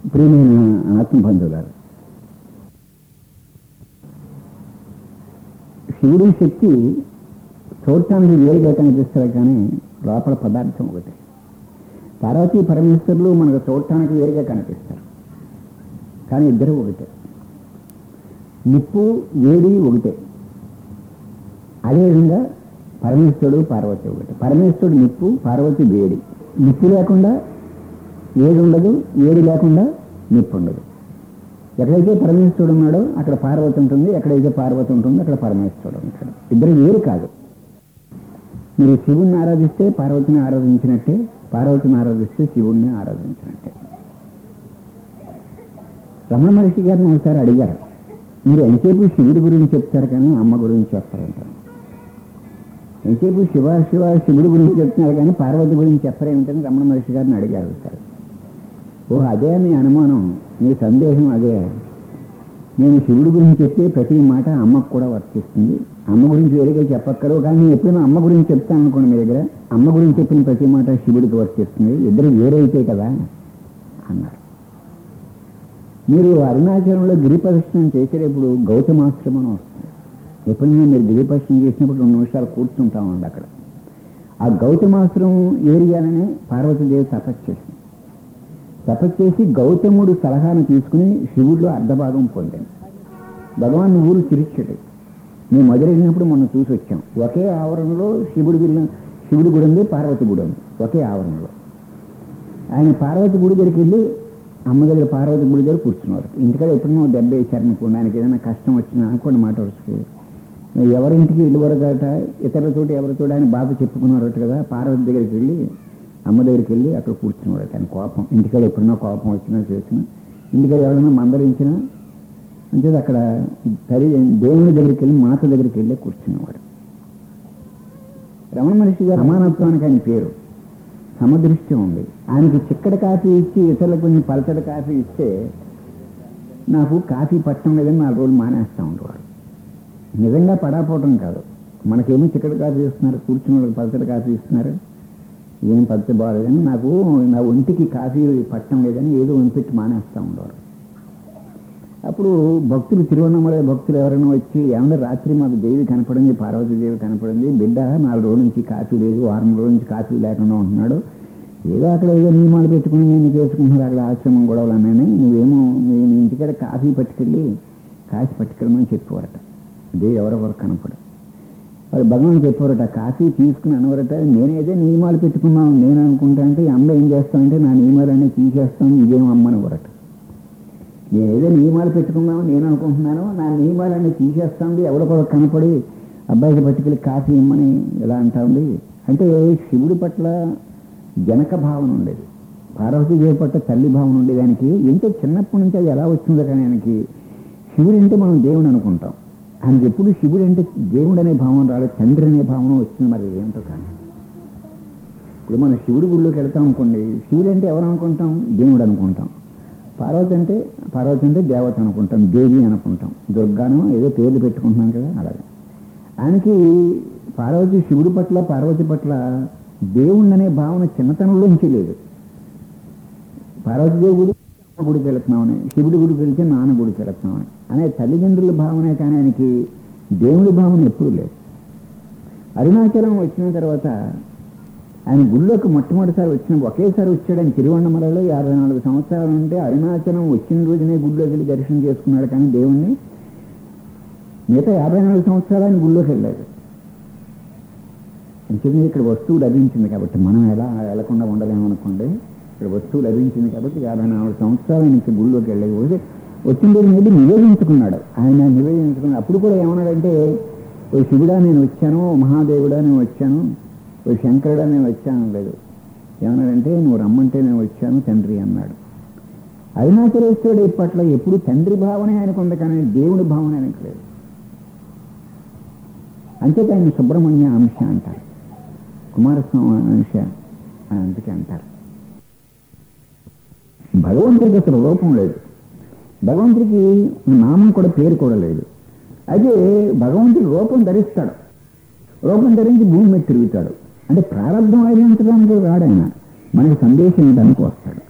ప్రియమైన ఆత్మబంధువులారు శివుడి శక్తి చూడటానికి వేరుగా కనిపిస్తాడు కానీ లోపల పదార్థం ఒకటి పార్వతీ పరమేశ్వరులు మనకు చూడటానికి వేరుగా కనిపిస్తారు కానీ ఇద్దరు ఒకటే నిప్పు వేడి ఒకటే అదేవిధంగా పరమేశ్వరుడు పార్వతి ఒకటి పరమేశ్వరుడు నిప్పు పార్వతి వేడి నిప్పు లేకుండా వేడి ఉండదు వేడి లేకుండా నిప్పు ఉండదు ఎక్కడైతే పరమేశ్వరుడు ఉన్నాడో అక్కడ పార్వతి ఉంటుంది ఎక్కడైతే పార్వతి ఉంటుందో అక్కడ పరమేశ్వరుడు ఉంటాడు ఇద్దరు వేరు కాదు మీరు శివుణ్ణి ఆరాధిస్తే పార్వతిని ఆరాధించినట్టే పార్వతిని ఆరాధిస్తే శివుణ్ణి ఆరాధించినట్టే రమణ మహర్షి గారిని ఒకసారి అడిగారు మీరు ఎంతసేపు శివుడి గురించి చెప్తారు కానీ అమ్మ గురించి చెప్పారంటారు ఎంతసేపు శివ శివ శివుడి గురించి చెప్తున్నారు కానీ పార్వతి గురించి చెప్పరేమిటని రమణ మహర్షి గారిని అడిగారు ఒకసారి ఓ అదే మీ అనుమానం మీ సందేహం అదే నేను శివుడి గురించి చెప్పే ప్రతి మాట అమ్మకు కూడా వర్తిస్తుంది అమ్మ గురించి వేరేగా చెప్పక్కరు కానీ నేను ఎప్పుడైనా అమ్మ గురించి చెప్తాను అనుకోండి మీ దగ్గర అమ్మ గురించి చెప్పిన ప్రతి మాట శివుడికి వర్తిస్తుంది ఇద్దరు వేరైతే కదా అన్నారు మీరు అరుణాచలంలో గిరి ప్రదర్శనం చేసేటప్పుడు గౌతమాశ్రమం వస్తుంది ఎప్పుడైనా మీరు గిరి ప్రదర్శనం చేసినప్పుడు రెండు నిమిషాలు కూర్చుంటామండి అక్కడ ఆ గౌతమాశ్రమం ఏరియాలనే పార్వతీదేవి తపస్సు చేసింది తపస్సు చేసి గౌతముడు సలహాను తీసుకుని శివుడిలో అర్ధభాగం పొందాను భగవాన్ ఊరు తిరిచాడు మేము మొదలు వెళ్ళినప్పుడు మొన్న చూసి వచ్చాం ఒకే ఆవరణలో శివుడి గుడి శివుడి గుడి ఉంది పార్వతి గుడి ఉంది ఒకే ఆవరణలో ఆయన పార్వతి గుడి దగ్గరికి వెళ్ళి అమ్మ దగ్గర పార్వతి గుడి దగ్గర కూర్చున్నారు ఇంటికాడ ఎప్పుడైనా దెబ్బ వేశారనుకోండి ఆయనకి ఏదైనా కష్టం వచ్చినా అనుకోండి మాట వరుసకి ఎవరింటికి ఇల్లు వరకట ఇతరుల చోట ఎవరితో ఆయన బాధ చెప్పుకున్నారట కదా పార్వతి దగ్గరికి వెళ్ళి అమ్మ దగ్గరికి వెళ్ళి అక్కడ కూర్చున్నాడు ఆయన కోపం ఇంటికాడ ఎప్పుడైనా కోపం వచ్చినా చేసినా ఇంటికాడ ఎవరైనా మందలించినా అంటే అక్కడ తల్లి దేవుని దగ్గరికి వెళ్ళి మాత దగ్గరికి వెళ్ళి కూర్చునేవాడు రమణ మహర్షి గారు సమానత్వానికి ఆయన పేరు సమదృష్టి ఉంది ఆయనకి చిక్కటి కాఫీ ఇచ్చి ఇతరులకు కొంచెం పలచడి కాఫీ ఇస్తే నాకు కాఫీ పట్టడం లేదని నాలుగు రోజులు మానేస్తూ ఉండేవాడు నిజంగా పడాపోవటం కాదు మనకేమో చిక్కటి కాఫీ ఇస్తున్నారు కూర్చున్న వాళ్ళకి పలచడి కాఫీ ఇస్తున్నారు ఏం పద్ధతి బాగాలేదని నాకు నా ఒంటికి కాఫీ పట్టడం లేదని ఏదో వంపెట్టి మానేస్తూ ఉండేవారు అప్పుడు భక్తులు తిరువన్నమలై భక్తులు ఎవరైనా వచ్చి ఏమన్నా రాత్రి మాకు దేవి కనపడింది పార్వతీదేవి కనపడింది బిడ్డ నాలుగు రోజుల నుంచి కాఫీ లేదు వారం రోజుల నుంచి కాఫీ లేకుండా ఉంటున్నాడు ఏదో అక్కడ ఏదో నియమాలు పెట్టుకుని నేను చేసుకుంటున్నారు అక్కడ ఆశ్రమం గొడవలు అన్నాయని నువ్వేమో నీ నీ ఇంటికాడ కాఫీ పట్టుకెళ్ళి కాఫీ పట్టుకెళ్ళమని చెప్పేవారట దేవి ఎవరెవరు కనపడు వాళ్ళు భగవాన్ చెప్పారట కాఫీ తీసుకుని అనవరట నేనేదే నియమాలు పెట్టుకున్నాను నేను అనుకుంటా అంటే ఈ అమ్మ ఏం చేస్తానంటే నా నియమాలన్నీ తీసేస్తాను ఇదేం అమ్మనవరట నేను ఏదో నియమాలు పెట్టుకున్నాను నేను అనుకుంటున్నాను నా నియమాలన్నీ తీసేస్తాంది ఎవడో కూడా కనపడి అబ్బాయికి పట్టుకెళ్ళి కాఫీ ఇమ్మని ఇలా అంటాంది అంటే శివుడి పట్ల జనక భావన ఉండేది పార్వతీదేవి పట్ల తల్లి భావన ఉండేది ఆయనకి ఎంతో చిన్నప్పటి నుంచి అది ఎలా వచ్చిందో కానీ ఆయనకి శివుడు అంటే మనం దేవుడు అనుకుంటాం ఆయనకి ఎప్పుడు శివుడు అంటే దేవుడు అనే భావన రాలేదు తండ్రి అనే భావన వచ్చింది మరి ఏంటో కానీ ఇప్పుడు మనం శివుడి గుడిలోకి వెళ్తాం అనుకోండి శివుడు అంటే ఎవరు అనుకుంటాం దేవుడు అనుకుంటాం పార్వతి అంటే పార్వతి అంటే దేవత అనుకుంటాం దేవి అనుకుంటాం దుర్గాను ఏదో పేర్లు పెట్టుకుంటున్నాం కదా అలాగే ఆయనకి పార్వతి శివుడి పట్ల పార్వతి పట్ల దేవుణ్ణి అనే భావన చిన్నతనంలోంచి లేదు పార్వతీదేవి గుడి అమ్మ గుడికి వెళుతున్నామని శివుడి గుడికి వెళ్తే నాన్న గుడికి వెళుతున్నామని అనే తల్లిదండ్రుల భావనే కానీ ఆయనకి దేవుడి భావన ఎప్పుడూ లేదు అరుణాచలం వచ్చిన తర్వాత ఆయన గుళ్ళోకి మొట్టమొదటిసారి వచ్చిన ఒకేసారి వచ్చాడు ఆయన తిరువണ്ണమలలో యాభై నాలుగు సంవత్సరాలు ఉంటే అరుణాచలం వచ్చిన రోజునే గుళ్ళోకి వెళ్ళి దర్శనం చేసుకున్నాడు కానీ దేవుణ్ణి మిగతా యాభై నాలుగు సంవత్సరాలు ఆయన గుళ్ళోకి వెళ్ళాడు ఎందుకంటే ఇక్కడ వస్తువు లభించింది కాబట్టి మనం ఎలా వెళ్లకుండా ఉండలేము అనుకోండి ఇక్కడ వస్తువు లభించింది కాబట్టి యాభై నాలుగు సంవత్సరాల నుంచి గుళ్ళోకి వెళ్ళకపోతే వచ్చిన రోజు వెళ్ళి నివేదించుకున్నాడు ఆయన నివేదించుకున్నాడు అప్పుడు కూడా ఏమన్నాడంటే ఓ శివుడా నేను వచ్చాను ఓ మహాదేవుడా నేను వచ్చాను ఓ శంకరుడా నేను వచ్చాను లేదు ఏమన్నాడంటే నువ్వు రమ్మంటే నేను వచ్చాను తండ్రి అన్నాడు అరుణాచలేశ్వరుడు పట్ల ఎప్పుడు తండ్రి భావనే ఆయనకు ఉంది కానీ దేవుడి భావన ఆయనకు లేదు అంచేత ఆయన సుబ్రహ్మణ్య అంశ అంటారు కుమారస్వామి అంశ అని అందుకే అంటారు భగవంతుడికి అసలు రూపం లేదు భగవంతుడికి నామం కూడా పేరు కూడా లేదు అయితే భగవంతుడు రూపం ధరిస్తాడు రూపం ధరించి భూమి మీద తిరుగుతాడు అంటే ప్రారంభం అయినంతడానికి రాడాయన మనకి సందేశం ఇవ్వడానికి వస్తాడు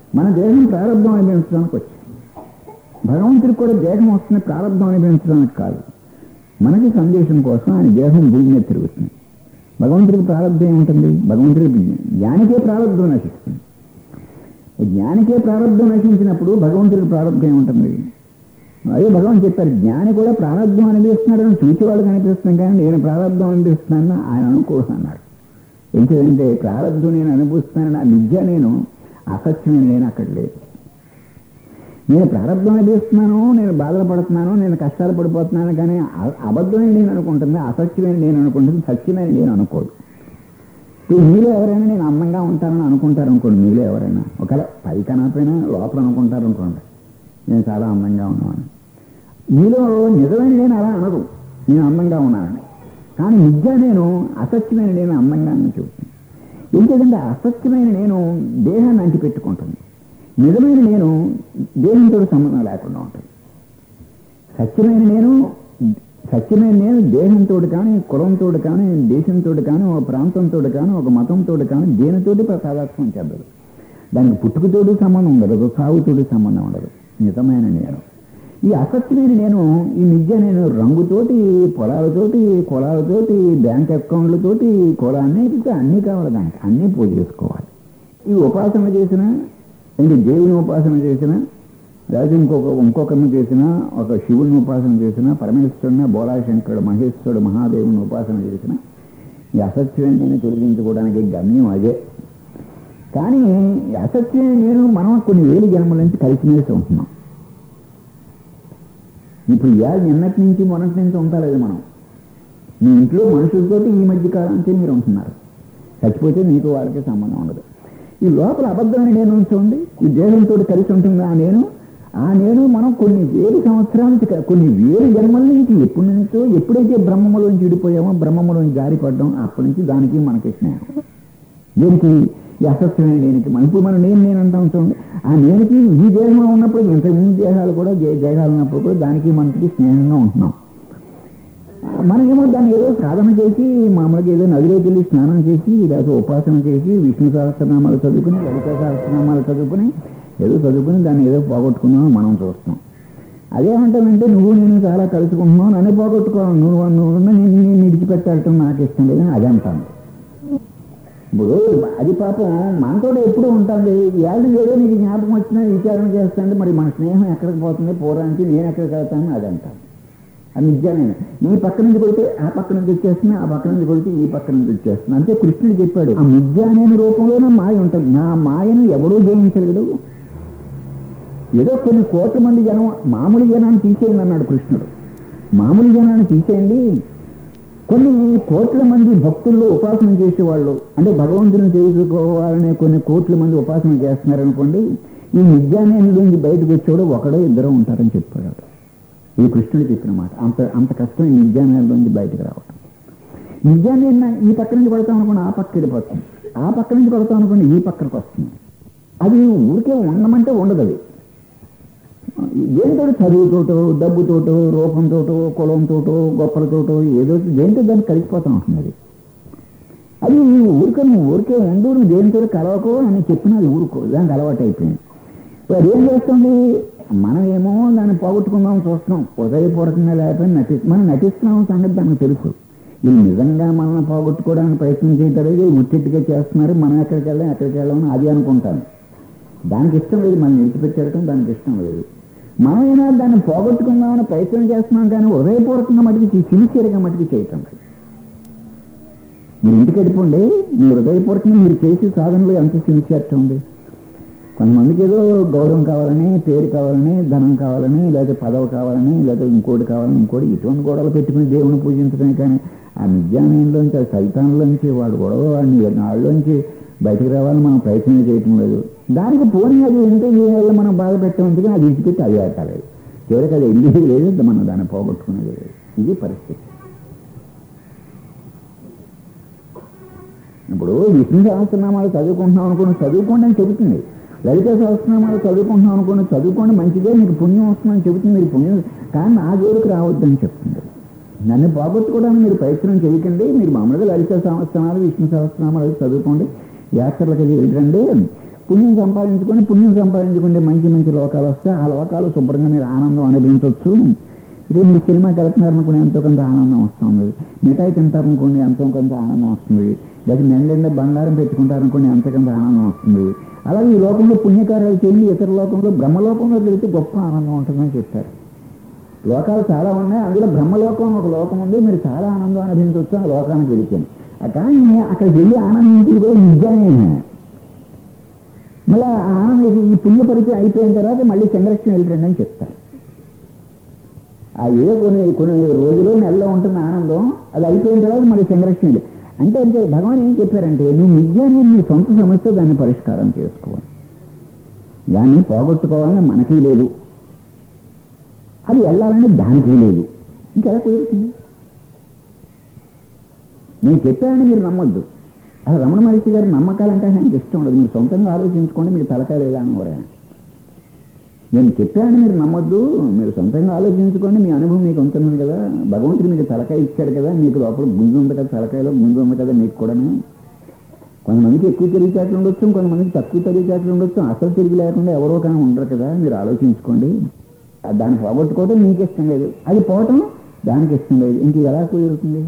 మన దేహం ప్రారంభం అనుభవించడానికి వచ్చింది భగవంతుడికి కూడా దేహం వస్తుంది ప్రారంభం అనుభవించడానికి కాదు మనకి సందేశం కోసం ఆయన దేహం భూమి మీద తిరుగుతుంది భగవంతుడికి ప్రారంభం ఏముంటుంది భగవంతుడికి జ్ఞానికే ప్రారంభం నశిస్తుంది జ్ఞానికే ప్రారంభం నశించినప్పుడు భగవంతుడికి ప్రారంభం ఏముంటుంది అదే భగవాన్ చెప్పారు జ్ఞాని కూడా ప్రారంభం అనిపిస్తున్నాడని చూసేవాడు కనిపిస్తుంది కానీ నేను ప్రారంభం అనిపిస్తున్నానని ఆయన అనుకుంటున్నాడు ఏంటంటే ప్రారంభం నేను అనుభవిస్తున్నాను నా విద్య నేను అసత్యమైన నేను అక్కడ లేదు నేను ప్రారంభం అనిపిస్తున్నాను నేను బాధలు పడుతున్నాను నేను కష్టాలు పడిపోతున్నాను కానీ అ- అబద్ధమైన నేను అనుకుంటుంది అసత్యమైన నేను అనుకుంటుంది సత్యమైన నేను అనుకోదు ఇప్పుడు మీలో ఎవరైనా నేను అందంగా ఉంటానని అనుకుంటారు అనుకోండి మీలో ఎవరైనా ఒకవేళ పైకి అనకపోయినా లోపల అనుకుంటారు అనుకోండి నేను చాలా అందంగా ఉన్నాను మీలో నిజమైన నేను అలా అనదు నేను అందంగా ఉన్నానని కానీ నిజ నేను అసత్యమైన నేను అందంగా అని చెబుతాను ఎందుకంటే అసత్యమైన నేను దేహాన్ని అంటిపెట్టుకుంటుంది నిజమైన నేను దేహంతో సంబంధం లేకుండా ఉంటుంది సత్యమైన నేను సత్యమైన నేను దేహంతో కానీ కులంతో కానీ దేశంతో కానీ ఒక ప్రాంతంతో కానీ ఒక మతంతో కానీ దేనితోటి తాదాత్మ్యం చెందదు దానికి పుట్టుకతోటి సంబంధం ఉండదు సాగుతోటి సంబంధం ఉండదు నిజమైన నేను ఈ అసత్యమైన నేను ఈ నిజ నేను రంగుతోటి పొలాలతోటి కులాలతోటి బ్యాంక్ అకౌంట్లతోటి కులాన్ని అన్నీ కావాలి దానికి అన్నీ పూజ చేసుకోవాలి ఈ ఉపాసన చేసిన అంటే దేవుని ఉపాసన చేసిన లేకపోతే ఇంకొక ఇంకొకరిని చేసిన ఒక శివుని ఉపాసన చేసిన పరమేశ్వరుని బోలాశంకరుడు మహేశ్వరుడు మహాదేవుని ఉపాసన చేసిన ఈ అసత్యమైన నేను తొలగించుకోవడానికి గమ్యం అదే కానీ ఈ అసత్యమైన నేను మనం కొన్ని వేలు జన్మల నుంచి కలిసిమెలిసి ఉంటున్నాం ఇప్పుడు ఇవాళ నిన్నటి నుంచి మొన్నటి నుంచి ఉంటాలేదు మనం మీ ఇంట్లో మనుషులతోటి ఈ మధ్య కాలం నుంచి మీరు ఉంటున్నారు చచ్చిపోతే మీకు వాళ్ళకి సంబంధం ఉండదు ఈ లోపల అబద్ధమైన నేను ఉంచండి ఈ దేహంతో కలిసి ఉంటుంది ఆ నేను ఆ నేను మనం కొన్ని వేల సంవత్సరాల నుంచి కా- కొన్ని వేల జన్మల నుంచి ఎప్పటి నుంచో ఎప్పుడైతే బ్రహ్మములోంచి విడిపోయామో బ్రహ్మములోంచి జారిపడ్డాం అప్పటి నుంచి దానికి మనకి స్నేహం దీనికి ఈ అసత్యమైన నేనికి మన ఇప్పుడు మనం నేను నేను అంటాం చూడండి ఆ నేనికి ఈ దేహంలో ఉన్నప్పుడు ఇంతకుముందు దేహాలు కూడా దే- దేహాలు ఉన్నప్పుడు కూడా దానికి మనకి స్నేహంగా ఉంటున్నాం మనమేమో దాన్ని ఏదో సాధన చేసి మామూలుగా ఏదో నదిలోకి వెళ్ళి స్నానం చేసి లేకపోతే ఉపాసన చేసి విష్ణు సహస్రనామాలు చదువుకుని లలిత సహస్రనామాలు చదువుకుని ఏదో చదువుకుని దాన్ని ఏదో పోగొట్టుకున్నామని మనం చూస్తాం అదేమంటానంటే నువ్వు నేను చాలా కలుసుకుంటున్నావు నన్ను పోగొట్టుకోవాలి నువ్వు నువ్వు నేను నేను విడిచిపెట్టాలటం నాకు ఇష్టం లేదని అది అంటాను ఇప్పుడు అది పాపం మనతో ఎప్పుడు ఉంటుంది ఏళ్ళు ఏదో నీకు జ్ఞాపకం వచ్చినా విచారణ చేస్తాంటే మరి మన స్నేహం ఎక్కడికి పోతుంది పోరానికి నేను ఎక్కడికి వెళ్తాను అది అంటాను అది నిజమే నీ పక్క నుంచి కొడితే ఆ పక్క నుంచి వచ్చేస్తున్నా ఆ పక్క నుంచి కొడితే ఈ పక్క నుంచి వచ్చేస్తున్నా అంతే కృష్ణుడు చెప్పాడు ఆ మిథ్య అనే రూపంలోనే మాయ ఉంటుంది నా మాయను ఎవడూ జయించలేడు ఏదో కొన్ని కోట్ల మంది జనం మామూలు జనాన్ని తీసేయండి అన్నాడు కృష్ణుడు మామూలు జనాన్ని తీసేయండి కొన్ని కోట్ల మంది భక్తుల్లో ఉపాసన చేసేవాళ్ళు అంటే భగవంతుని తెలుసుకోవాలనే కొన్ని కోట్ల మంది ఉపాసన చేస్తున్నారనుకోండి ఈ నిజాన్ని నుంచి బయటకు వచ్చేవాడు ఒకడో ఇద్దరు ఉంటారని చెప్పాడు ఇది కృష్ణుడు చెప్పిన మాట అంత అంత కష్టం ఈ నిజాన్ని బయటకు రావటం నిజాన్ని ఈ పక్క నుంచి పడతాం అనుకోండి ఆ పక్క వెళ్ళిపోతుంది ఆ పక్క నుంచి పడతాం అనుకోండి ఈ పక్కకు వస్తుంది అది ఊరికే ఉండమంటే ఉండదు అది దేంతో చదువుతోటో డబ్బుతోటో రూపంతోటో కులంతోటో గొప్పలతోటో ఏదో దేంతో దాన్ని కలిసిపోతా ఉంటుంది అది అది ఊరికే నువ్వు ఊరికే ఉండు నువ్వు దేనితో కలవకో అని చెప్పిన అది ఊరుకో దానికి అలవాటు అయిపోయింది మరి ఏం చేస్తుంది మనం ఏమో దాన్ని పోగొట్టుకుందాం చూస్తున్నాం హృదయపూర్వకంగా లేకపోతే నటి మనం నటిస్తున్నాం సంగతి దానికి తెలుసు వీళ్ళు నిజంగా మనల్ని పోగొట్టుకోవడానికి ప్రయత్నం చేయటలేదు ఉట్టిగా చేస్తున్నారు మనం ఎక్కడికి వెళ్ళాం ఎక్కడికి వెళ్ళాం అది అనుకుంటాను దానికి ఇష్టం లేదు మనం విడిచిపెట్టడం దానికి ఇష్టం లేదు మనమైనా దాన్ని పోగొట్టుకుందామని ప్రయత్నం చేస్తున్నాం కానీ హృదయపూర్వకంగా మటుకు సిన్సియర్గా మటుకు చేయటం లేదు మీరు ఇంటికి వెళ్ళిపోండి మీ హృదయపూర్వకంగా మీరు చేసే సాధనలో ఎంత సిన్సియర్టీ ఉంది కొంతమందికి ఏదో గౌరవం కావాలని పేరు కావాలని ధనం కావాలని లేదా పదవి కావాలని లేదా ఇంకోటి కావాలని ఇంకోటి ఇటువంటి గొడవలు పెట్టుకుని దేవుని పూజించడమే కానీ ఆ నిజానంలోంచి ఆ సైతాన్లోంచి వాడు గొడవ వాడిని నాళ్ళలోంచి బయటకు రావాలని మనం ప్రయత్నం చేయటం లేదు దానికి పోనీ అది ఉంటే ఈ వల్ల మనం బాధ పెట్టమంటే అది విడిచిపెట్టి అది ఆటలేదు చివరికి అది వెళ్ళేది లేదు మనం దాన్ని పోగొట్టుకునేది లేదు ఇది పరిస్థితి ఇప్పుడు విష్ణు సహస్రనామాలు చదువుకుంటున్నాం అనుకుని చదువుకోండి అని చెబుతుంది లలిత సహస్రనామాలు చదువుకుంటున్నాం అనుకుని చదువుకోండి మంచిదే మీకు పుణ్యం వస్తుందని చెబుతుంది మీరు పుణ్యం కానీ నా జోలికి రావద్దని చెప్తుంది నన్ను పోగొట్టుకోవడానికి మీరు ప్రయత్నం చేయకండి మీరు మామూలుగా లలిత సహస్రనామాలు విష్ణు సహస్రనామాలు చదువుకోండి యాత్రలకు వెళ్ళండి పుణ్యం సంపాదించుకొని పుణ్యం సంపాదించుకుంటే మంచి మంచి లోకాలు వస్తే ఆ లోకాలు శుభ్రంగా మీరు ఆనందం అనుభవించవచ్చు ఇది మీరు సినిమాకి వెళ్తున్నారు అనుకుని ఎంతో కొంత ఆనందం వస్తుంది మిఠాయి తింటారనుకోండి ఎంతో కొంత ఆనందం వస్తుంది లేదా నెలలెండ బంగారం పెట్టుకుంటారనుకోండి ఎంతో కొంత ఆనందం వస్తుంది అలాగే ఈ లోకంలో పుణ్యకార్యాలు చేయండి ఇతర లోకంలో బ్రహ్మలోకంలో వెళితే గొప్ప ఆనందం ఉంటుందని చెప్పారు లోకాలు చాలా ఉన్నాయి అందులో బ్రహ్మలోకం ఒక లోకం ఉంది మీరు చాలా ఆనందం అనుభవించవచ్చు ఆ లోకానికి వెళితే కానీ అక్కడికి వెళ్ళి ఆనందించేది కూడా నిజమే మళ్ళీ ఆ ఆనందం ఈ పుణ్య పరిచయం అయిపోయిన తర్వాత మళ్ళీ సంరక్షణ వెళ్ళండి అని చెప్తారు ఆ ఏదో కొన్ని కొన్ని రోజులు నెలలో ఉంటున్న ఆనందం అది అయిపోయిన తర్వాత మళ్ళీ సంరక్షణ వెళ్ళి అంటే అంటే భగవాన్ ఏం చెప్పారంటే నువ్వు నిజాన్ని నీ సొంత సమస్య దాన్ని పరిష్కారం చేసుకోవాలి దాన్ని పోగొట్టుకోవాలని మనకి లేదు అది వెళ్ళాలని దానికి లేదు ఇంకెలా కుదురుతుంది నేను చెప్పానని మీరు నమ్మొద్దు అలా రమణ మహర్షి గారి నమ్మకాలంటే ఆయనకి ఇష్టం ఉండదు మీరు సొంతంగా ఆలోచించుకోండి మీరు తలకాయ లేదా అని కూడా నేను చెప్పానని మీరు నమ్మొద్దు మీరు సొంతంగా ఆలోచించుకోండి మీ అనుభవం మీకు ఉంటుంది కదా భగవంతుడు మీకు తలకాయ ఇచ్చాడు కదా మీకు లోపల గుంజు ఉంది కదా తలకాయలో గుంజు ఉంది కదా మీకు కూడాను కొంతమందికి ఎక్కువ తెలివితేటలు ఉండొచ్చు కొంతమందికి తక్కువ తెలివితేటలు ఉండొచ్చు అసలు తిరిగి లేకుండా ఎవరో కానీ ఉండరు కదా మీరు ఆలోచించుకోండి దాన్ని పోగొట్టుకోవడం మీకు ఇష్టం లేదు అది పోవటం దానికి ఇష్టం లేదు ఇంక ఇది ఎలా కుదురుతుంది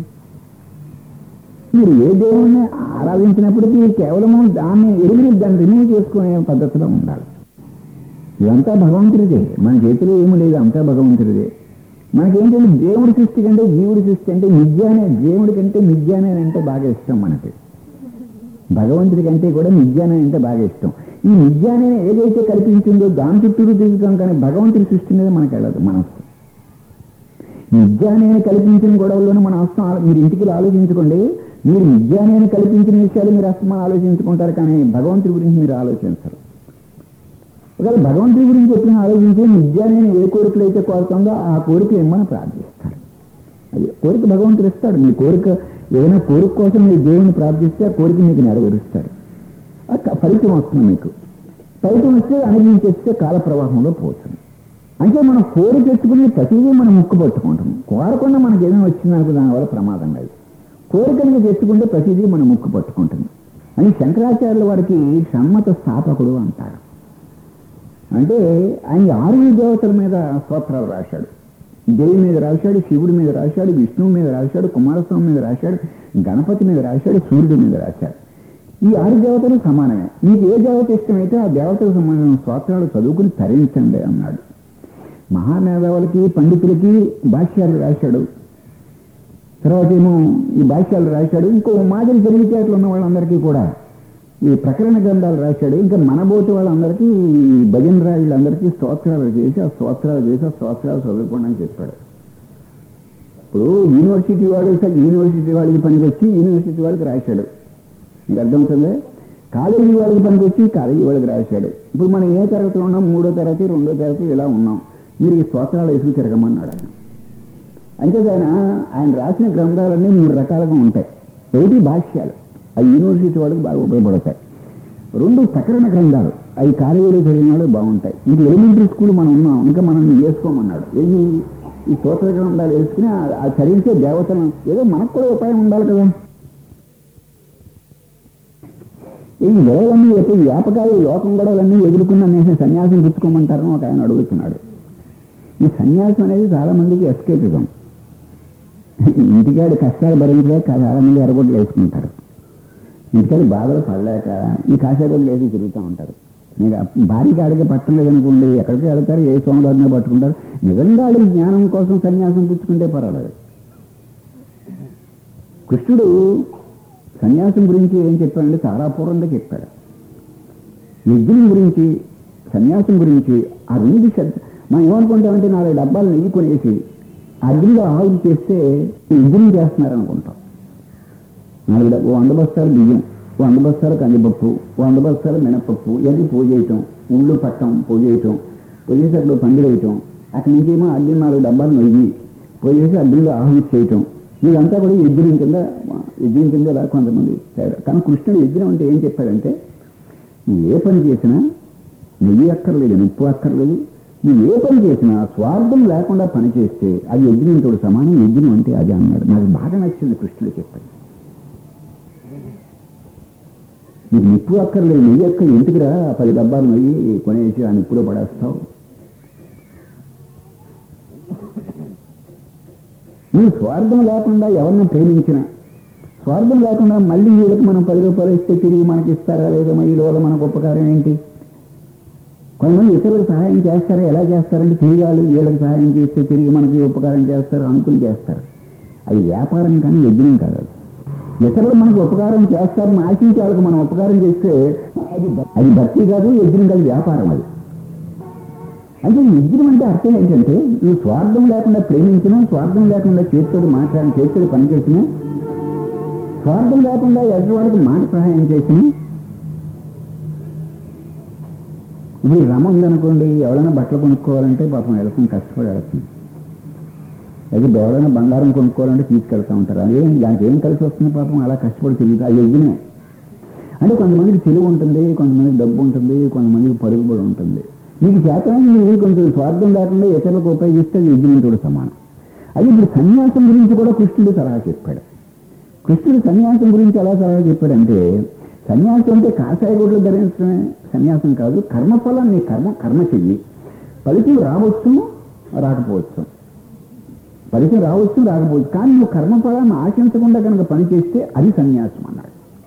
మీరు ఏ దేవుణ్ణి ఆరాధించినప్పటికీ కేవలము దాన్ని ఎరిగి దాన్ని రిమూవ్ చేసుకునే పద్ధతిలో ఉండాలి ఇదంతా భగవంతుడిదే మన చేతిలో ఏమీ లేదు అంతా భగవంతుడిదే మనకేంటంటే దేవుడి సృష్టి కంటే జీవుడి సృష్టి అంటే మిథ్యానే దేవుడి కంటే మిథ్యానే అంటే బాగా ఇష్టం మనకి భగవంతుడి కంటే కూడా మిథ్యానే అంటే బాగా ఇష్టం ఈ మిథ్యానే ఏదైతే కల్పించిందో దాని చుట్టూరు తిరుగుతాం కానీ భగవంతుడి సృష్టి మీద మనకు వెళ్ళదు మనస్సు మిథ్యానే కల్పించిన గొడవల్లోనే మన అస్తం ఆలో- మీరు ఇంటికి వెళ్ళి ఆలోచించుకోండి మీరు మిథ్యానే కల్పించిన విషయాలు మీరు అస్తమా ఆలోచించుకుంటారు కానీ భగవంతుడి గురించి మీరు ఆలోచించరు ఒకవేళ భగవంతుడి గురించి ఎప్పుడైనా ఆలోచించి నిజాన్ని ఏ కోరికలు అయితే కోరుతుందో ఆ కోరిక ఏమని ప్రార్థిస్తాడు అది కోరిక భగవంతుడు ఇస్తాడు మీ కోరిక ఏదైనా కోరిక కోసం మీరు దేవుని ప్రార్థిస్తే ఆ కోరిక మీకు నెరవేరుస్తాడు ఆ క- ఫలితం వస్తుంది మీకు ఫలితం వస్తే అనుభవించేస్తే కాల ప్రవాహంలో పోతుంది అంటే మనం కోరిక తెచ్చుకుని ప్రతిదీ మనం ముక్కు పట్టుకుంటాం కోరకుండా మనకి ఏమైనా వచ్చిందనుకో దానివల్ల ప్రమాదం లేదు కోరికలను తెచ్చుకుంటే ప్రతిదీ మనం ముక్కు పట్టుకుంటాం అని శంకరాచార్యుల వారికి సమ్మత స్థాపకుడు అంటారు అంటే ఆయన ఆరుగురు దేవతల మీద స్తోత్రాలు రాశాడు దేవి మీద రాశాడు శివుడి మీద రాశాడు విష్ణువు మీద రాశాడు కుమారస్వామి మీద రాశాడు గణపతి మీద రాశాడు సూర్యుడి మీద రాశాడు ఈ ఆరు దేవతలు సమానమే మీకు ఏ దేవత ఇష్టమైతే ఆ దేవతకు సంబంధించిన స్తోత్రాలు చదువుకుని తరించండి అన్నాడు మహామేధావులకి పండితులకి భాష్యాలు రాశాడు తర్వాత ఏమో ఈ భాష్యాలు రాశాడు ఇంకో మాదిరి తెలివితేటలు ఉన్న వాళ్ళందరికీ కూడా ఈ ప్రకరణ గ్రంథాలు రాశాడు ఇంకా మనబోటి వాళ్ళందరికీ ఈ భజన రాజులందరికీ స్తోత్రాలు చేసి ఆ స్తోత్రాలు చేసి ఆ స్తోత్రాలు చదువుకోండి అని చెప్పాడు ఇప్పుడు యూనివర్సిటీ వాడు యూనివర్సిటీ వాడికి పనికి వచ్చి యూనివర్సిటీ వాడికి రాశాడు మీకు అర్థమవుతుంది కాలేజీ వాళ్ళకి పనికి వచ్చి కాలేజీ వాళ్ళకి రాశాడు ఇప్పుడు మనం ఏ తరగతిలో ఉన్నాం మూడో తరగతి రెండో తరగతి ఇలా ఉన్నాం మీరు ఈ స్తోత్రాలు వేసుకు తిరగమన్నాడు ఆయన అంతేగాని ఆయన రాసిన గ్రంథాలన్నీ మూడు రకాలుగా ఉంటాయి ఒకటి భాష్యాలు అవి యూనివర్సిటీ వాళ్ళకి బాగా ఉపయోగపడతాయి రెండు ప్రకరణ గ్రంథాలు అవి కాలేజీలో చదివిన వాళ్ళు బాగుంటాయి ఇంకా ఎలిమెంటరీ స్కూల్ మనం ఉన్నాం ఇంకా మనం వేసుకోమన్నాడు ఏది ఈ స్తోత్ర గ్రంథాలు వేసుకుని ఆ- ఆ చదివించే దేవతలను ఏదో మనకు కూడా ఉపాయం ఉండాలి కదా ఈ గొడవలన్నీ ఎప్పుడు వ్యాపకాలు లోకం గొడవలన్నీ ఎదుర్కొన్న నేను సన్యాసం పుచ్చుకోమంటారని ఒక ఆయన అడుగుతున్నాడు ఈ సన్యాసం అనేది చాలా మందికి ఎస్కేపిజం ఇంటికాడు కష్టాలు భరించలేక చాలా మంది ఎరగొడ్లు వేసుకుంటారు ఇంటికాడు బాధలు పడలేక ఈ కాసేపట్లు వేసి తిరుగుతూ ఉంటారు మీకు భార్య కాడికి పట్టం లేదనుకోండి ఎక్కడికి వెళ్తారు ఏ సోమవారిని పట్టుకుంటారు నిజంగా వాళ్ళకి జ్ఞానం కోసం సన్యాసం పుచ్చుకుంటే పర్వాలేదు కృష్ణుడు సన్యాసం గురించి ఏం చెప్పాడంటే చాలా పూర్వంగా చెప్పాడు యజ్ఞం గురించి సన్యాసం గురించి ఆ రెండు శబ్ద మనం ఏమనుకుంటామంటే నాలుగు డబ్బాలు నెయ్యి కొనేసి అగ్నిలో ఆవులు చేస్తే యజ్ఞం చేస్తున్నారు అనుకుంటాం నాలుగు డబ్బ- ఓ వంద బస్తాలు బియ్యం ఓ వంద బస్తాలు కందిపప్పు ఓ వంద బస్తాలు మినపప్పు ఇవన్నీ పూజ చేయటం ఉళ్ళు పట్టం పూజ చేయటం పూజ చేసి అక్కడ పందిరి వేయటం అక్కడి నుంచి ఏమో అగ్ని నాలుగు డబ్బాలు నెయ్యి పూజ చేసి అగ్నిలో ఆహుతి చేయటం ఇదంతా కూడా యజ్ఞం కింద యజ్ఞం కింద ఇలా కొంతమంది తయారు కానీ కృష్ణుడు యజ్ఞం అంటే ఏం చెప్పాడంటే నువ్వు ఏ పని చేసినా నెయ్యి అక్కర్లేదు ఉప్పు అక్కర్లేదు నువ్వు ఏ పని చేసినా స్వార్థం లేకుండా పని చేస్తే అది యజ్ఞంతో సమానం యజ్ఞం అంటే అది అన్నాడు నాకు బాగా నచ్చింది కృష్ణుడు చెప్పాడు నీకు నిప్పు అక్కర్లేదు నెయ్యి అక్క ఎందుకురా పది డబ్బాలు నెయ్యి కొనేసి ఆ నిప్పులో పడేస్తావు నువ్వు స్వార్థం లేకుండా ఎవరిని ప్రేమించినా స్వార్థం లేకుండా మళ్ళీ వీళ్ళకి మనం పది రూపాయలు ఇస్తే తిరిగి మనకి ఇస్తారా లేదా ఈ లోపల మనకు ఉపకారం ఏంటి కొంతమంది ఇతరులకు సహాయం చేస్తారా ఎలా చేస్తారంటే తిరిగాళ్ళు వీళ్ళకి సహాయం చేస్తే తిరిగి మనకి ఉపకారం చేస్తారు అనుకుని చేస్తారు అది వ్యాపారం కానీ యజ్ఞం కాదు అది. ఇతరులు మనకు ఉపకారం చేస్తారని ఆశించి వాళ్ళకి మనం ఉపకారం చేస్తే అది భ- అది భక్తి కాదు యజ్ఞం కాదు వ్యాపారం అది అంటే ఈ యజ్ఞం అంటే అర్థం ఏంటంటే నువ్వు స్వార్థం లేకుండా ప్రేమించినా స్వార్థం లేకుండా చేతుడు మాట్లాడిన చేతుడు పని చేసినా స్వార్థం లేకుండా ఎదుటివాడికి మాట సహాయం చేసినా ఇప్పుడు ఈ రమ ఉందనుకోండి ఎవరైనా బట్టలు కొనుక్కోవాలంటే పాపం వెళ్తుంది కష్టపడి వెళ్తుంది అయితే ఎవరైనా బంగారం కొనుక్కోవాలంటే తీసుకెళ్తా ఉంటారు అదే దానికి ఏం కలిసి వస్తుంది పాపం అలా కష్టపడి తిరుగుతుంది అది యజ్ఞమే అంటే కొంతమందికి తెలివి ఉంటుంది కొంతమందికి డబ్బు ఉంటుంది కొంతమందికి పరుగుబడి ఉంటుంది మీకు చేతనాన్ని మీరు కొంచెం స్వార్థం లేకుండా ఇతరులకు ఉపయోగిస్తే అది యజ్ఞంతుడు సమానం అది ఇప్పుడు సన్యాసం గురించి కూడా కృష్ణుడు సలహా చెప్పాడు కృష్ణుడు సన్యాసం గురించి ఎలా సలహా చెప్పాడంటే సన్యాసం అంటే కాషాయ గుడ్లు ధరించడమే సన్యాసం కాదు కర్మఫలం నీ కర్మ కర్మ చెయ్యి ఫలితం రావచ్చు రాకపోవచ్చు ఫలితం రావచ్చు రాకపోవచ్చు కానీ నువ్వు కర్మఫలాన్ని ఆశించకుండా కనుక పని చేస్తే అది సన్యాసం అన్నాడు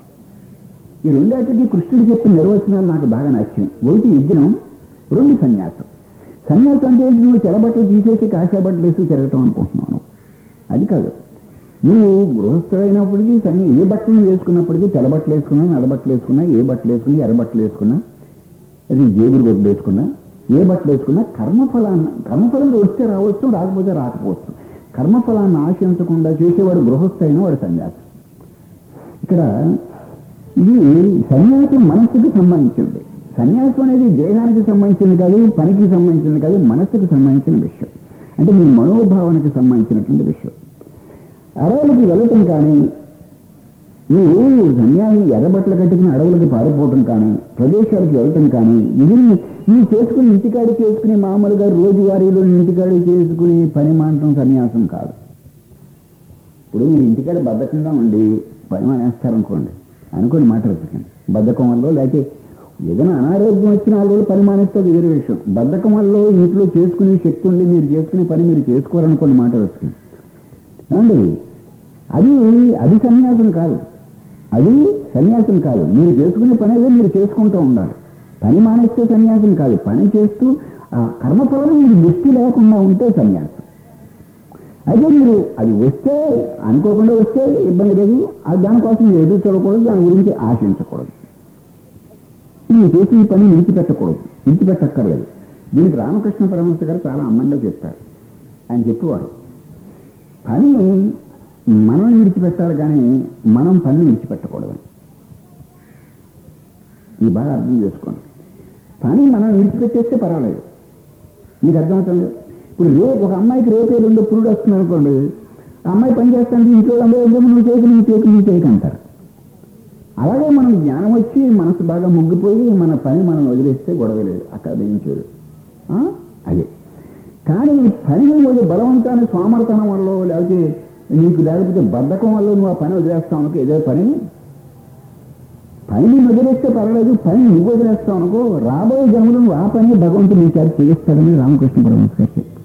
ఈ రెండాటికి కృష్ణుడు చెప్పిన నిర్వచనాలు నాకు బాగా నచ్చింది ఒకటి యజ్ఞం రెండు సన్యాసం సన్యాసం అంటే ఏంటి? నువ్వు తెల్లబట్టలు తీసేసి కాషాయ బట్టలు వేసి తిరగటం అనుకుంటున్నాను అది కాదు నువ్వు గృహస్థుడైనప్పటికీ సన్ని ఏ బట్టలు వేసుకున్నప్పటికీ తెల్లబట్టలు వేసుకున్నా నల్లబట్టలు వేసుకున్నా ఏ బట్టలు వేసుకున్నా ఎర్రబట్టలు వేసుకున్నా అది జేబులు కొట్టు వేసుకున్నా ఏ బట్టలు వేసుకున్నా కర్మఫలాన్ని కర్మఫలం వస్తే రావచ్చు రాకపోతే రాకపోవచ్చు కర్మఫలాన్ని ఆశించకుండా చేసేవాడు గృహస్థైన వాడు సన్యాసం ఇక్కడ ఇది సన్యాసం మనస్సుకి సంబంధించింది సన్యాసం అనేది దేహానికి సంబంధించింది కాదు పనికి సంబంధించింది కాదు మనస్సుకి సంబంధించిన విషయం అంటే మీ మనోభావనకి సంబంధించినటువంటి విషయం అడవులకి వెళ్ళటం కానీ నువ్వు సన్యాసి ఎర్రబట్టలు కట్టుకుని అడవులకి పారిపోవటం కానీ ప్రదేశాలకు వెళ్ళటం కానీ ఇది నువ్వు చేసుకుని ఇంటికాడి చేసుకుని మామూలుగా రోజువారీలో ఇంటికాడి చేసుకుని పని మానటం సన్యాసం కాదు ఇప్పుడు మీరు ఇంటికాడ బద్ధకంగా ఉండి పని మానేస్తారనుకోండి అనుకోండి మాట రద్దుకండి బద్ధకం వల్ల లేకపోతే ఏదైనా అనారోగ్యం వచ్చిన వాళ్ళు పని మానేస్తే అది వేరే విషయం బద్ధకం వల్ల ఇంట్లో చేసుకునే శక్తి ఉండి మీరు చేసుకునే పని మీరు చేసుకోవాలనుకోండి మాట రద్దుకండి ఏమండి అది అది సన్యాసం కాదు అది సన్యాసం కాదు మీరు చేసుకునే పని ఏదో మీరు చేసుకుంటూ ఉండాలి పని మానేస్తే సన్యాసం కాదు పని చేస్తూ ఆ కర్మఫలం మీరు దృష్టి లేకుండా ఉంటే సన్యాసం అయితే మీరు అది వస్తే అనుకోకుండా వస్తే ఇబ్బంది లేదు ఆ దానికోసం మీరు ఎదురు చూడకూడదు దాని గురించి ఆశించకూడదు మీరు చేసి ఈ పని విడిచిపెట్టకూడదు విడిచిపెట్టక్కర్లేదు దీనికి రామకృష్ణ పరమహంస గారు చాలా అందంగా చెప్తారు ఆయన చెప్పేవారు పని మనం విడిచిపెట్టాలి కానీ మనం పని విడిచిపెట్టకూడదు ఈ బాగా అర్థం చేసుకోండి పని మనం విడిచిపెట్టేస్తే పర్వాలేదు మీకు అర్థమవుతుంది ఇప్పుడు రేపు ఒక అమ్మాయికి రేపే రెండో పురుడు వస్తుంది అనుకోండి ఆ అమ్మాయి పని చేస్తానికి ఇంట్లో అందరూ "ఏమో నువ్వు చేయకు నువ్వు చేయకు నువ్వు చేయకు అంటారు అలాగే మనం జ్ఞానం వచ్చి మనసు బాగా ముగ్గిపోయి మన పని మనం వదిలేస్తే గొడవ లేదు అక్కడ ఏం చేయదు ఆ? అదే కానీ ఈ పని వదిలే బలవంతాన్ని సోమరతనం వల్ల లేకపోతే నీకు లేకపోతే బద్ధకం వల్ల నువ్వు ఆ పని వదిలేస్తావు అనుకో ఏదో పని పనిని వదిలేస్తే పర్వాలేదు పని నువ్వు వదిలేస్తావు అనుకో రాబోయే జన్మలో నువ్వు ఆ పని భగవంతుడు నీ చేత చేయిస్తాడని రామకృష్ణ పరమహంస గారు చెప్పారు.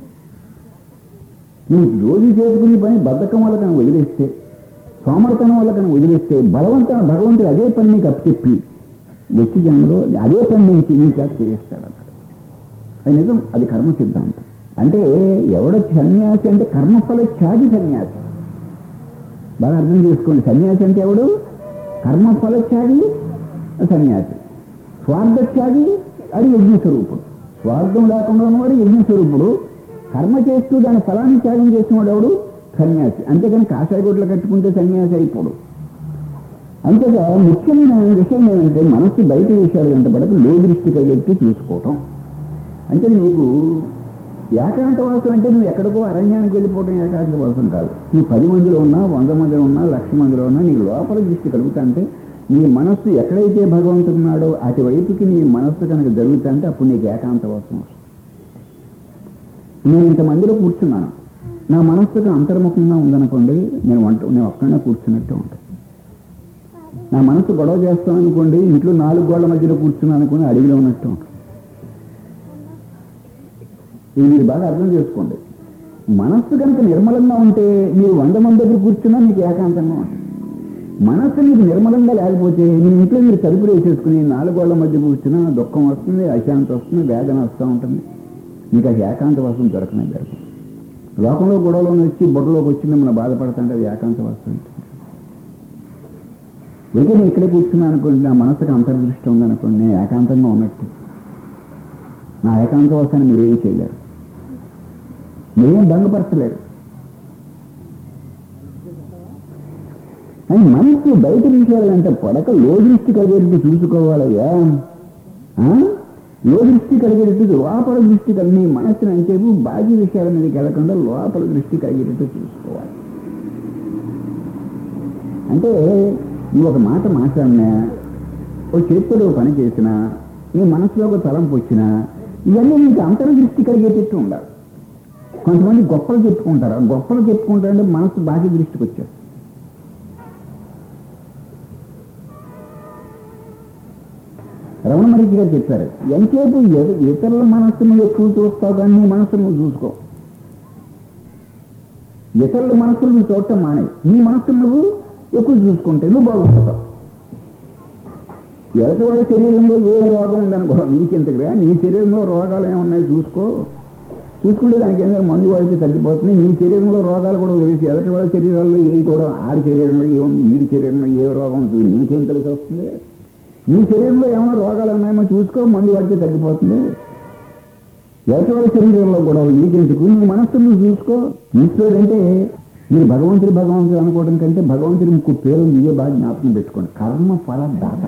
నువ్వు రోజు చేసుకునే పని బద్ధకం వల్ల కనుక వదిలేస్తే సోమరతనం వల్ల కనుక వదిలేస్తే బలవంతం భగవంతుడు అదే పని నీకు అప్పచెప్పి వ్యక్తి జన్మలో అదే పని నీకు నీ చేత చేయిస్తాడు అన్నాడు అది నిజం అది కర్మ సిద్ధాంతం అంటే ఎవడ సన్యాసి అంటే కర్మఫల త్యాగి సన్యాసి బాగా అర్థం చేసుకోండి సన్యాసి అంటే ఎవడు కర్మఫల త్యాగి సన్యాసి స్వార్థ త్యాగి అది యజ్ఞ స్వరూపుడు స్వార్థం లేకుండా ఉన్నవాడు యజ్ఞ స్వరూపుడు కర్మ చేస్తూ దాని ఫలాన్ని త్యాగం చేసినవాడు ఎవడు సన్యాసి అంతేకాని కాషాయ గుడ్లు కట్టుకుంటే సన్యాసి అయిపోడు అంతేగా ముఖ్యమైన విషయం ఏంటంటే మనస్సు బయట విషయాలు వెంట పడక లో దృష్టి కలిగి చూసుకోవటం అంటే నీకు ఏకాంతవాసం అంటే నువ్వు ఎక్కడికో అరణ్యానికి వెళ్ళిపోవడం ఏకాంతవాసం కాదు నీ పది మందిలో ఉన్నా వంద మందిలో ఉన్నా లక్ష మందిలో ఉన్నా నీకు లోపల దృష్టి కలుగుతా అంటే నీ మనస్సు ఎక్కడైతే భగవంతుడు ఉన్నాడో అటువైపుకి నీ మనస్సు కనుక జరుగుతా అంటే అప్పుడు నీకు ఏకాంతవాసం వస్తుంది నేను ఇంతమందిలో కూర్చున్నాను నా మనస్సుకు అంతర్ముఖంగా ఉందనుకోండి నేను వంట నేను ఒక్కడనే కూర్చున్నట్టే ఉంటాను నా మనసు గొడవ చేస్తాను అనుకోండి ఇంట్లో నాలుగు గోళ్ల మధ్యలో కూర్చున్నాను అనుకుని అడవిలో ఉన్నట్టు ఉంటుంది. ఇది మీరు బాగా అర్థం చేసుకోండి మనస్సు కనుక నిర్మలంగా ఉంటే మీరు వంద మంది దగ్గర కూర్చున్నా మీకు ఏకాంతంగా ఉంటుంది మనస్సు మీకు నిర్మలంగా లేకపోతే మీ ఇంట్లో మీరు తలుపులు వేసేసుకుని నాలుగోళ్ల మధ్య కూర్చున్నా దుఃఖం వస్తుంది అశాంతి వస్తుంది వేదన వస్తూ ఉంటుంది మీకు అది ఏకాంత వసం దొరకనే జరగదు లోకంలో గొడవలో వచ్చి బుర్రలోకి వచ్చి మిమ్మల్ని బాధపడుతుంటే అది ఏకాంత వస్తుంది ఇంకా నేను ఇక్కడే కూర్చున్నా అనుకోండి నా మనసుకు అంతర్దృష్టి ఉందనుకోండి నేను ఏకాంతంగా ఉన్నట్టు నా ఏకాంత వస్తాన్ని మీరు ఏం చేయలేరు మీరేం భంగపరచలేరు అని మనసు బయట విషయాలు అంటే పడక లోదృష్టి కలిగేట్టు చూసుకోవాలయ్యా ఆ? లోదృష్టి కలిగేటట్టు లోపల దృష్టి కలిగి నీ మనస్సును అంతేపు బాహ్య విషయాల మీదకి వెళ్ళకుండా లోపల దృష్టి కలిగేటట్టు చూసుకోవాలి అంటే నువ్వు ఒక మాట మాట్లాడినా ఒక చేతితో ఒక పని చేసినా నీ మనసులో ఒక తలంపు వచ్చినా ఇవన్నీ నీకు అంతర్దృష్టి కలిగేటట్టు ఉండాలి కొంతమంది గొప్పలు చెప్పుకుంటారు ఆ గొప్పలు చెప్పుకుంటారంటే మనసు బాహ్య దృష్టికి వచ్చారు రమణ మహర్షి గారు చెప్పారు ఎంతసేపు ఎద- ఇతరుల మనస్సును ఎక్కువ చూస్తావు కానీ నీ మనస్సు నువ్వు చూసుకో ఇతరుల మనస్సును నువ్వు చూడటం మానే నీ మనస్సు నువ్వు ఎక్కువ చూసుకుంటే నువ్వు బాగుంటావు ఎదుటి వాళ్ళ శరీరంలో ఏ రోగం ఉందనుకో నీకెంతకురా నీ శరీరంలో రోగాలు ఏమున్నాయి చూసుకో చూసుకుంటే దానికి ఏదైనా మందు వాడితే తగ్గిపోతుంది నీ శరీరంలో రోగాలు కూడా తెలిసి ఎదుటి వాళ్ళ శరీరాల్లో ఏ కూడా ఆడి శరీరంలో ఏముంది వీడి శరీరంలో ఏ రోగం ఉంటుంది నీకేం తెలిసి వస్తుంది నీ శరీరంలో ఏమైనా రోగాలు ఉన్నాయేమో చూసుకో మందు వాడితే తగ్గిపోతుంది ఎదుటి వాళ్ళ శరీరంలో కూడా నీకెందుకు నీ మనస్సు నువ్వు చూసుకో ఈశ్వరుడంటే మీరు భగవంతుడు భగవంతుడు అనుకోవడం కంటే భగవంతుడి ముక్కు పేరు మీరే బాగా జ్ఞాపకం పెట్టుకోండి కర్మ ఫల దాత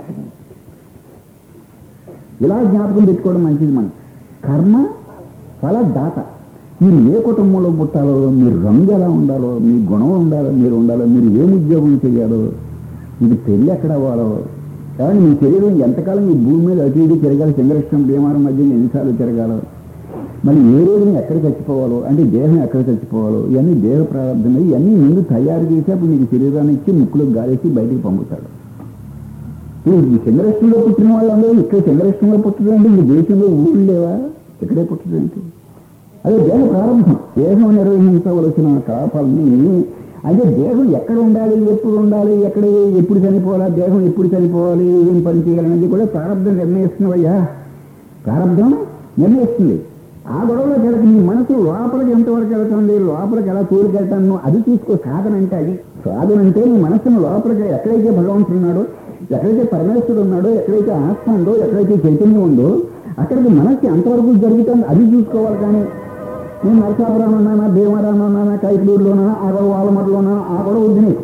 ఇలా జ్ఞాపకం పెట్టుకోవడం మంచిది మనం కర్మ ఫల దాత మీరు ఏ కుటుంబంలో పుట్టాలో మీరు రంగు ఎలా ఉండాలో మీ గుణం ఉండాలో మీరు ఉండాలో మీరు ఏం ఉద్యోగం చేయాలో మీకు పెళ్ళి ఎక్కడ అవ్వాలో కానీ మీ శరీరం ఎంతకాలం ఈ భూమి మీద అటు ఇటు తిరగాలి చంద్రకృష్ణ భీమారం మధ్య ఎన్నిసార్లు తిరగాలో మళ్ళీ ఏ రోజున ఎక్కడ చచ్చిపోవాలో అంటే దేహం ఎక్కడ చచ్చిపోవాలో ఇవన్నీ దేహ ప్రారంభమే ఇవన్నీ ముందు తయారు చేసి అప్పుడు నీకు శరీరాన్ని ఇచ్చి ముక్కులకు గాలేసి బయటికి పంపుతాడు ఇప్పుడు ఈ చంద్రరాష్ట్రంలో పుట్టిన వాళ్ళందరూ ఇక్కడ చంద్రరాష్ట్రంలో పుట్టడంటే ఈ దేశంలో ఊళ్ళు లేవా ఇక్కడే పుట్టడంటే అదే దేహ ప్రారంభం దేహం నిర్వహించవలసిన కలాపాలని అంటే దేహం ఎక్కడ ఉండాలి ఎప్పుడు ఉండాలి ఎక్కడ ఎప్పుడు చనిపోవాలా దేహం ఎప్పుడు చనిపోవాలి ఏం పని చేయాలనేది కూడా ప్రారంభం నిర్ణయిస్తున్నవయ్యా ప్రారంభం నిర్ణయిస్తుంది ఆ గొడవలో వెళ్తే నీ మనసు లోపలికి ఎంతవరకు వెళ్తుంది లోపలికి ఎలా తోలుకెళ్తాను అది చూసుకో సాధన అంటే అది సాధన అంటే నీ మనసును లోపలికి ఎక్కడైతే భగవంతుడు ఉన్నాడో ఎక్కడైతే పరమేశ్వరుడు ఉన్నాడో ఎక్కడైతే ఆత్మ ఉందో ఎక్కడైతే చైతన్యం ఉందో అక్కడికి మనస్సు ఎంతవరకు జరుగుతుంది అది చూసుకోవాలి కానీ నేను నరసాపురం ఉన్నానా భీమవరం ఉన్నానా కైకలూరులోనా ఆ వాలమరలోనా ఆ గొడవ వద్దు నీకు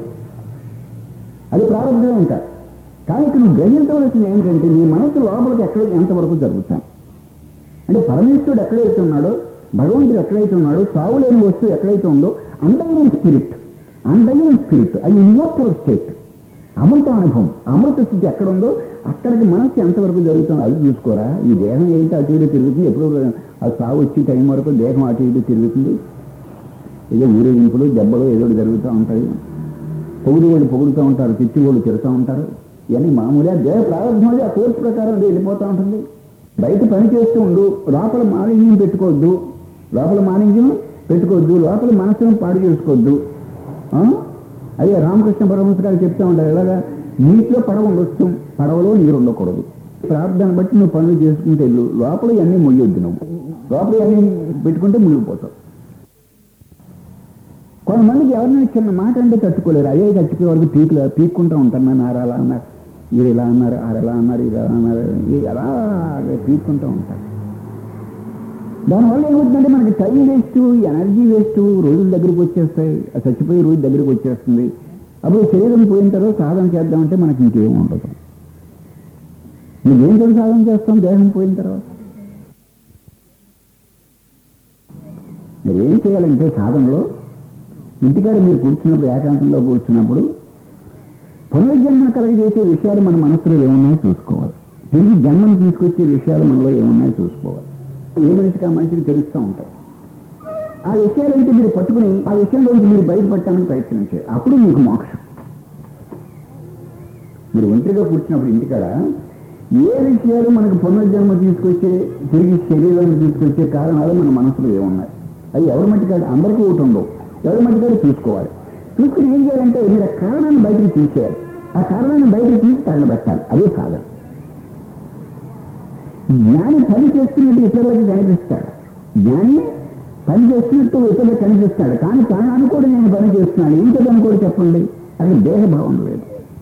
అది ప్రారంభమే ఇంకా కానీ ఇక్కడ నువ్వు గ్రహించవలసింది ఏంటంటే నీ మనసు లోపలికి ఎక్కడ ఎంతవరకు జరుగుతాను అంటే పరమేశ్వరుడు ఎక్కడైతే ఉన్నాడో భగవంతుడు ఎక్కడైతే ఉన్నాడో సావు లేని వస్తువు ఎక్కడైతే ఉందో అండైన స్పిరిట్ అండైన స్పిరిట్ అది ఇన్వర్టల్ స్టేట్ అమృత అనుభవం అమృత స్థితి ఎక్కడ ఉందో అక్కడికి మనసు ఎంతవరకు జరుగుతుందో అది చూసుకోరా ఈ దేహం ఏంటి అటు ఇటు తిరుగుతుంది ఎప్పుడు ఆ సావు వచ్చే టైం వరకు దేహం అటు ఇటు తిరుగుతుంది ఏదో ఊరేగింపులు దెబ్బలు ఏదో ఒకటి జరుగుతూ ఉంటాయి పొగుడు వాళ్ళు పొగుడుతూ ఉంటారు తిట్టి వాళ్ళు తిరుగుతూ ఉంటారు ఇవన్నీ మామూలుగా దేహ ప్రారంభం అది ఆ కోర్సు ప్రకారం అది వెళ్ళిపోతూ ఉంటుంది బయట పని చేస్తూ ఉండు లోపల మాలిన్యం పెట్టుకోవద్దు లోపల మాలిన్యం పెట్టుకోవద్దు లోపల మనసును పాడు చేసుకోవద్దు ఆ? అదే రామకృష్ణ పరమహంస గారు చెప్తా ఉంటారు ఎలాగా నీటిలో పడవ ఉండొచ్చు పడవలో నీరు ఉండకూడదు ప్రార్థన బట్టి నువ్వు పనులు చేసుకుంటే వెళ్ళు లోపల ఇవన్నీ మొయ్యొద్దు నువ్వు లోపల ఇవన్నీ పెట్టుకుంటే మునిగిపోతావు కొంతమందికి ఎవరినైనా చిన్న మాట అంటే తట్టుకోలేరు అయ్యే చచ్చిపోయే వరకు పీకులు పీక్కుంటూ ఉంటారు నన్ను ఆరు అలా అన్నారు మీరు ఇలా అన్నారు ఆరు ఎలా అన్నారు ఇలా అన్నారు ఇది అలా పీక్కుంటూ ఉంటారు దానివల్ల ఏమవుతుందంటే మనకి టైం వేస్ట్ ఎనర్జీ వేస్ట్ రోజుల దగ్గరికి వచ్చేస్తాయి ఆ చచ్చిపోయే రోజు దగ్గరికి వచ్చేస్తుంది అప్పుడు శరీరం పోయిన తర్వాత సాధన చేద్దామంటే మనకి ఇంకేం ఉండదు నువ్వేంతో సాధన చేస్తాం దేహం పోయిన తర్వాత మీరు ఏం చేయాలంటే సాధనలో ఇంటికాడ మీరు కూర్చున్నప్పుడు ఏకాంతంలో కూర్చున్నప్పుడు పునర్జన్మ కలగజేసే విషయాలు మన మనసులో ఏమున్నాయో చూసుకోవాలి తిరిగి జన్మను తీసుకొచ్చే విషయాలు మనలో ఏమున్నాయో చూసుకోవాలి ఏ మనిషికి ఆ మనిషికి తెలుస్తూ ఉంటాయి ఆ విషయాలైతే మీరు పట్టుకుని ఆ విషయంలో మీరు బయటపడటానికి ప్రయత్నం చేయాలి అప్పుడు మీకు మోక్షం మీరు ఒంటరిగా కూర్చున్నప్పుడు ఇంటికాడ ఏ విషయాలు మనకు పునర్జన్మ తీసుకొచ్చే తిరిగి శరీరాన్ని తీసుకొచ్చే కారణాలు మన మనసులో ఏమున్నాయి అది ఎవరి మట్టికాడు అందరికీ ఒకటి ఉండవు ఎవరి మట్టికాడు చూసుకోవాలి చూసుకుని ఏం చేయాలంటే మీరు ఆ కారణాన్ని బయటకు తీసేయాలి ఆ కారణాన్ని బయటకు తీసి తగలబెట్టాలి అదే సాధన జ్ఞాని పని చేస్తున్నట్టు ఇతరులకు కనిపిస్తాడు జ్ఞాని పని చేస్తున్నట్టు ఇతరులకు కనిపిస్తాడు కానీ తాను అనుకోడు నేను పని చేస్తున్నాను ఇంకది అనుకోడు చెప్పండి అది దేహభావం లేదు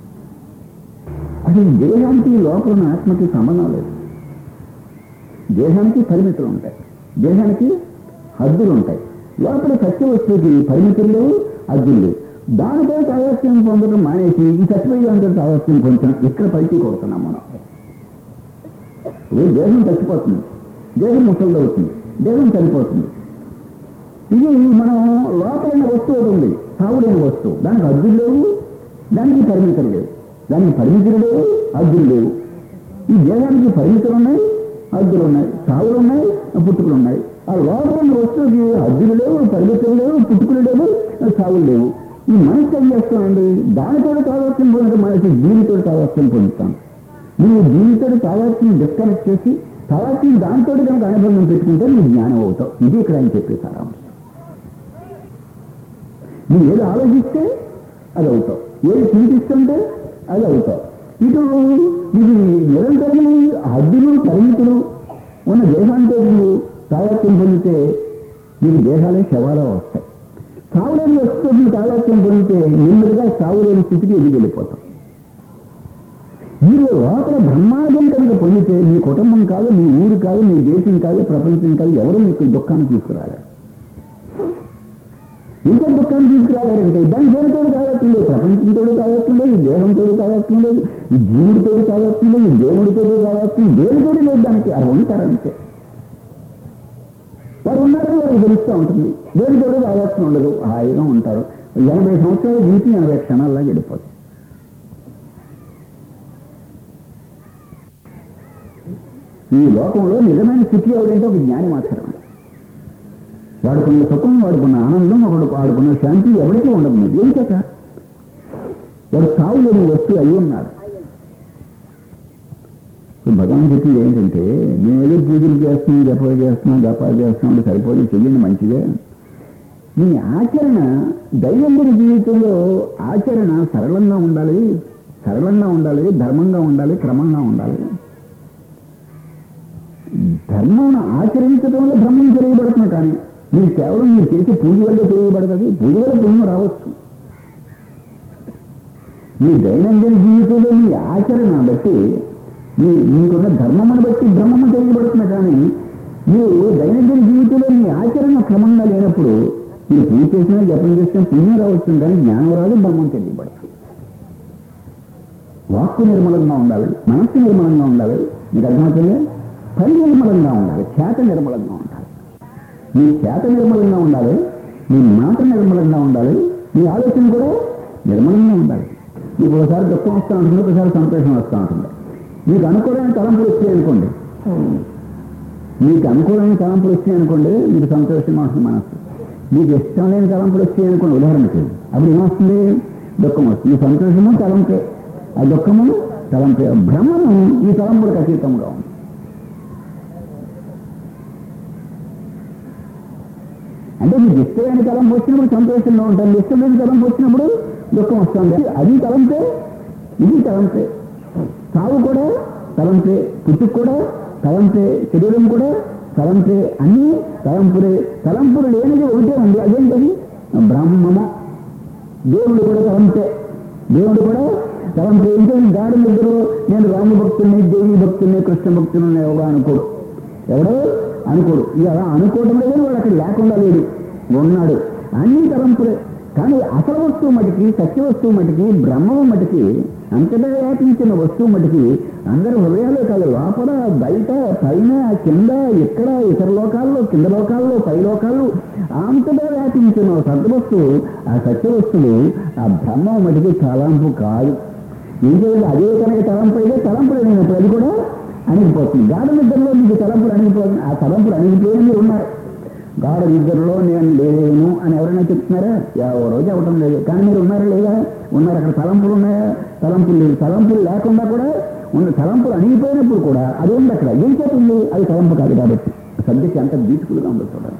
అసలు దేహానికి లోపల ఉన్న ఆత్మకి సంబంధం లేదు దేహానికి పరిమితులు ఉంటాయి దేహానికి హద్దులు ఉంటాయి లోపల సత్య వస్తువుకి పరిమితులు లేవు హద్దులు లేవు దానిపై తాగస్యం పొందడం మానేసి ఈ సత్యవేదంతో తాగస్యం కొంచెం ఇక్కడ పైకి కొడుతున్నాం మనం ఇప్పుడు దేహం చచ్చిపోతుంది దేహం ముసలిదవుతుంది దేహం చనిపోతుంది ఇది మనం లోపలైన వస్తువు ఒకటి ఉంది సావుడైన వస్తువు దానికి అద్దులు లేవు దానికి పరిమితులు లేవు దానికి పరిమితులు లేవు అద్దులు లేవు ఈ దేహానికి పరిమితులు ఉన్నాయి అద్దులు ఉన్నాయి సావులు ఉన్నాయి పుట్టుకలు ఉన్నాయి ఆ లోపల ఉన్న వస్తువుకి అద్దులు లేవు పరిమితులు లేవు పుట్టుకలు లేవు సావులు లేవు ఈ మనిషి ఏం చేస్తామండి దానితో తాగొచ్చిన పొందడం మనిషి దీనితో తాగొచ్చిన పొందుతాం నువ్వు దీనితో తాగొచ్చిన డిస్కనెక్ట్ చేసి తాగొచ్చిన దాంతో కనుక అనుబంధం పెట్టుకుంటే నువ్వు జ్ఞానం అవుతావు ఇది ఇక్కడ ఆయన చెప్పే సారాంశం నువ్వు ఏది ఆలోచిస్తే అది అవుతావు ఏది చింతిస్తుంటే అది అవుతావు ఇటు ఇది నిరంతరము హద్దులు పరిమితులు ఉన్న దేహాంతో నువ్వు తాగత్యం పొందితే నీకు దేహాలే శవాలా వస్తాయి సావులేని వస్తువుని తాగత్యం పొందితే నెమ్మదిగా సావులేని స్థితికి ఎదిగి వెళ్ళిపోతాం మీరు లోపల బ్రహ్మాండం కనుక పొందితే మీ కుటుంబం కాదు మీ ఊరు కాదు మీ దేశం కాదు ప్రపంచం కాదు ఎవరు మీకు దుఃఖాన్ని తీసుకురాలేరు ఇంకా దుఃఖాన్ని తీసుకురావాలంటే దాని దేనితో కావట్లేదు ప్రపంచంతో కావట్లేదు ఈ దేహంతో కావట్లేదు ఈ జీవుడితో కావట్లేదు ఈ దేవుడితో కావట్లేదు దేనితో లేదు దానికి అది ఉంటారంటే వారు ఉన్నారని వారికి తెలుస్తూ ఉంటుంది దేనితో కావాల్సిన ఉండదు హాయిగా ఉంటారు ఎనభై సంవత్సరాలు జీవితం ఎనభై క్షణాల్లో గడిపోతుంది ఈ లోకంలో నిజమైన స్థితి ఎవరంటే ఒక జ్ఞాని మాత్రమే వాడుకున్న సుఖం వాడుకున్న ఆనందం ఒకడు వాడుకున్న శాంతి ఎవరికీ ఉండదు ఏం చేత వాడు సాగు లేని వస్తువు అయి ఉన్నాడు ఇప్పుడు భగవాన్ చెప్పింది ఏంటంటే మేము ఏదో పూజలు చేస్తున్నాం జపాలు చేస్తున్నాం జపాలు చేస్తున్నాం అంటే సరిపోదు చెయ్యండి మంచిదే మీ ఆచరణ దైనందిన జీవితంలో ఆచరణ సరళంగా ఉండాలి సరళంగా ఉండాలి ధర్మంగా ఉండాలి క్రమంగా ఉండాలి ధర్మం ఆచరించడంలో బ్రహ్మం తెలియబడుతుంది కానీ మీరు కేవలం మీరు చేసే పూజ వల్ల తెలియబడుతుంది పూజ వల్ల పుణ్యం రావచ్చు మీ దైనందిన జీవితంలో మీ ఆచరణ బట్టి మీ మీకున్న ధర్మమును బట్టి బ్రహ్మము తెలియబడుతుంది కానీ మీరు దైనందిన జీవితంలో మీ ఆచరణ క్రమంగా లేనప్పుడు మీరు పూజ చేసినా జపం చేసినా పుణ్యం రావచ్చు కానీ జ్ఞానం రాదు బ్రహ్మం తెలియబడుతుంది వాక్కు నిర్మలంగా ఉండాలి మనస్సు నిర్మలంగా ఉండాలి మీకు అర్థమవుతుంది పని నిర్మలంగా ఉండాలి చేత నిర్మలంగా ఉండాలి మీ చేత నిర్మలంగా ఉండాలి మీ మాట నిర్మలంగా ఉండాలి మీ ఆలోచన కూడా నిర్మలంగా ఉండాలి మీకు ఒకసారి దుఃఖం వస్తూ ఉంటుంది ఒకసారి సంతోషం వస్తూ ఉంటుంది మీకు అనుకూలమైన తలంపులు వచ్చాయి అనుకోండి మీకు అనుకూలమైన తలంపులు వచ్చాయి అనుకోండి మీకు సంతోషం వస్తుంది మనస్సు మీకు ఇష్టం లేని తలంపులు వచ్చాయి అనుకోండి ఉదాహరణకి అప్పుడు ఏమొస్తుంది దుఃఖం వస్తుంది ఈ సంతోషము తలంపే ఆ దుఃఖము తలంపే భ్రమను ఈ తలంపులకు అతీతంగా ఉంది అంటే మీకు ఇష్టమైన తలం వచ్చినప్పుడు సంతోషంగా ఉంటుంది ఇష్టమైన తలం వచ్చినప్పుడు దుఃఖం వస్తుంది అది తలంపే ఇది తలంపే సావు కూడా తలంపే పుట్టుకు కూడా తలంపే శరీరం కూడా తలంపే అన్ని తలంపులే తలంపులు లేనిది ఒకటే ఉంది అదేంటది బ్రహ్మము దేవుడు కూడా తలంపే దేవుడు కూడా తలంపే ఇంకా గాఢ నిద్రలో నేను రామ భక్తుల్ని దేవి భక్తుల్ని కృష్ణ భక్తుల్ని ఎవడో అనుకోడు ఎవడో అనుకోడు ఇక అలా అనుకోవడం లేదు వాడు అక్కడ లేకుండా లేడు ఉన్నాడు అన్ని తలంపులే కానీ అసలు వస్తువు మటుకి సత్య వస్తువు మటుకి బ్రహ్మము మటుకి అంతటా వ్యాపించిన వస్తువు మటుకి అందరి హృదయాలు కాదు లోపల బయట పైన కింద ఎక్కడ ఇతర లోకాల్లో కింద లోకాల్లో పై లోకాల్లో అంతటా వ్యాపించిన సద్వస్తువు ఆ సత్య వస్తువు ఆ బ్రహ్మం మటుకి తలంపు కాదు ఏం చేయాలి అదే కనుక తలంపు అయితే తలంపు లేనప్పుడు అది కూడా అణిగిపోతుంది గాఢ నిద్రలో మీకు తలంపులు అణిగిపోతుంది ఆ తలంపులు అణిగిపోయి మీరు ఉన్నారు గాఢ నిద్రలో నేను లేను అని ఎవరైనా చెప్తున్నారా ఎవరో చెప్పడం లేదు కానీ మీరు ఉన్నారా లేదా ఉన్నారు అక్కడ తలంపులు ఉన్నాయా తలంపులు లేదు తలంపులు లేకుండా కూడా ఉన్న తలంపులు అణిగిపోయినప్పుడు కూడా అది ఉంది అక్కడ ఏం చెప్తుంది అది తలంపు కాదు కాబట్టి సబ్జెక్ట్ ఎంత బ్యూటిఫుల్గా ఉందో చూడాలి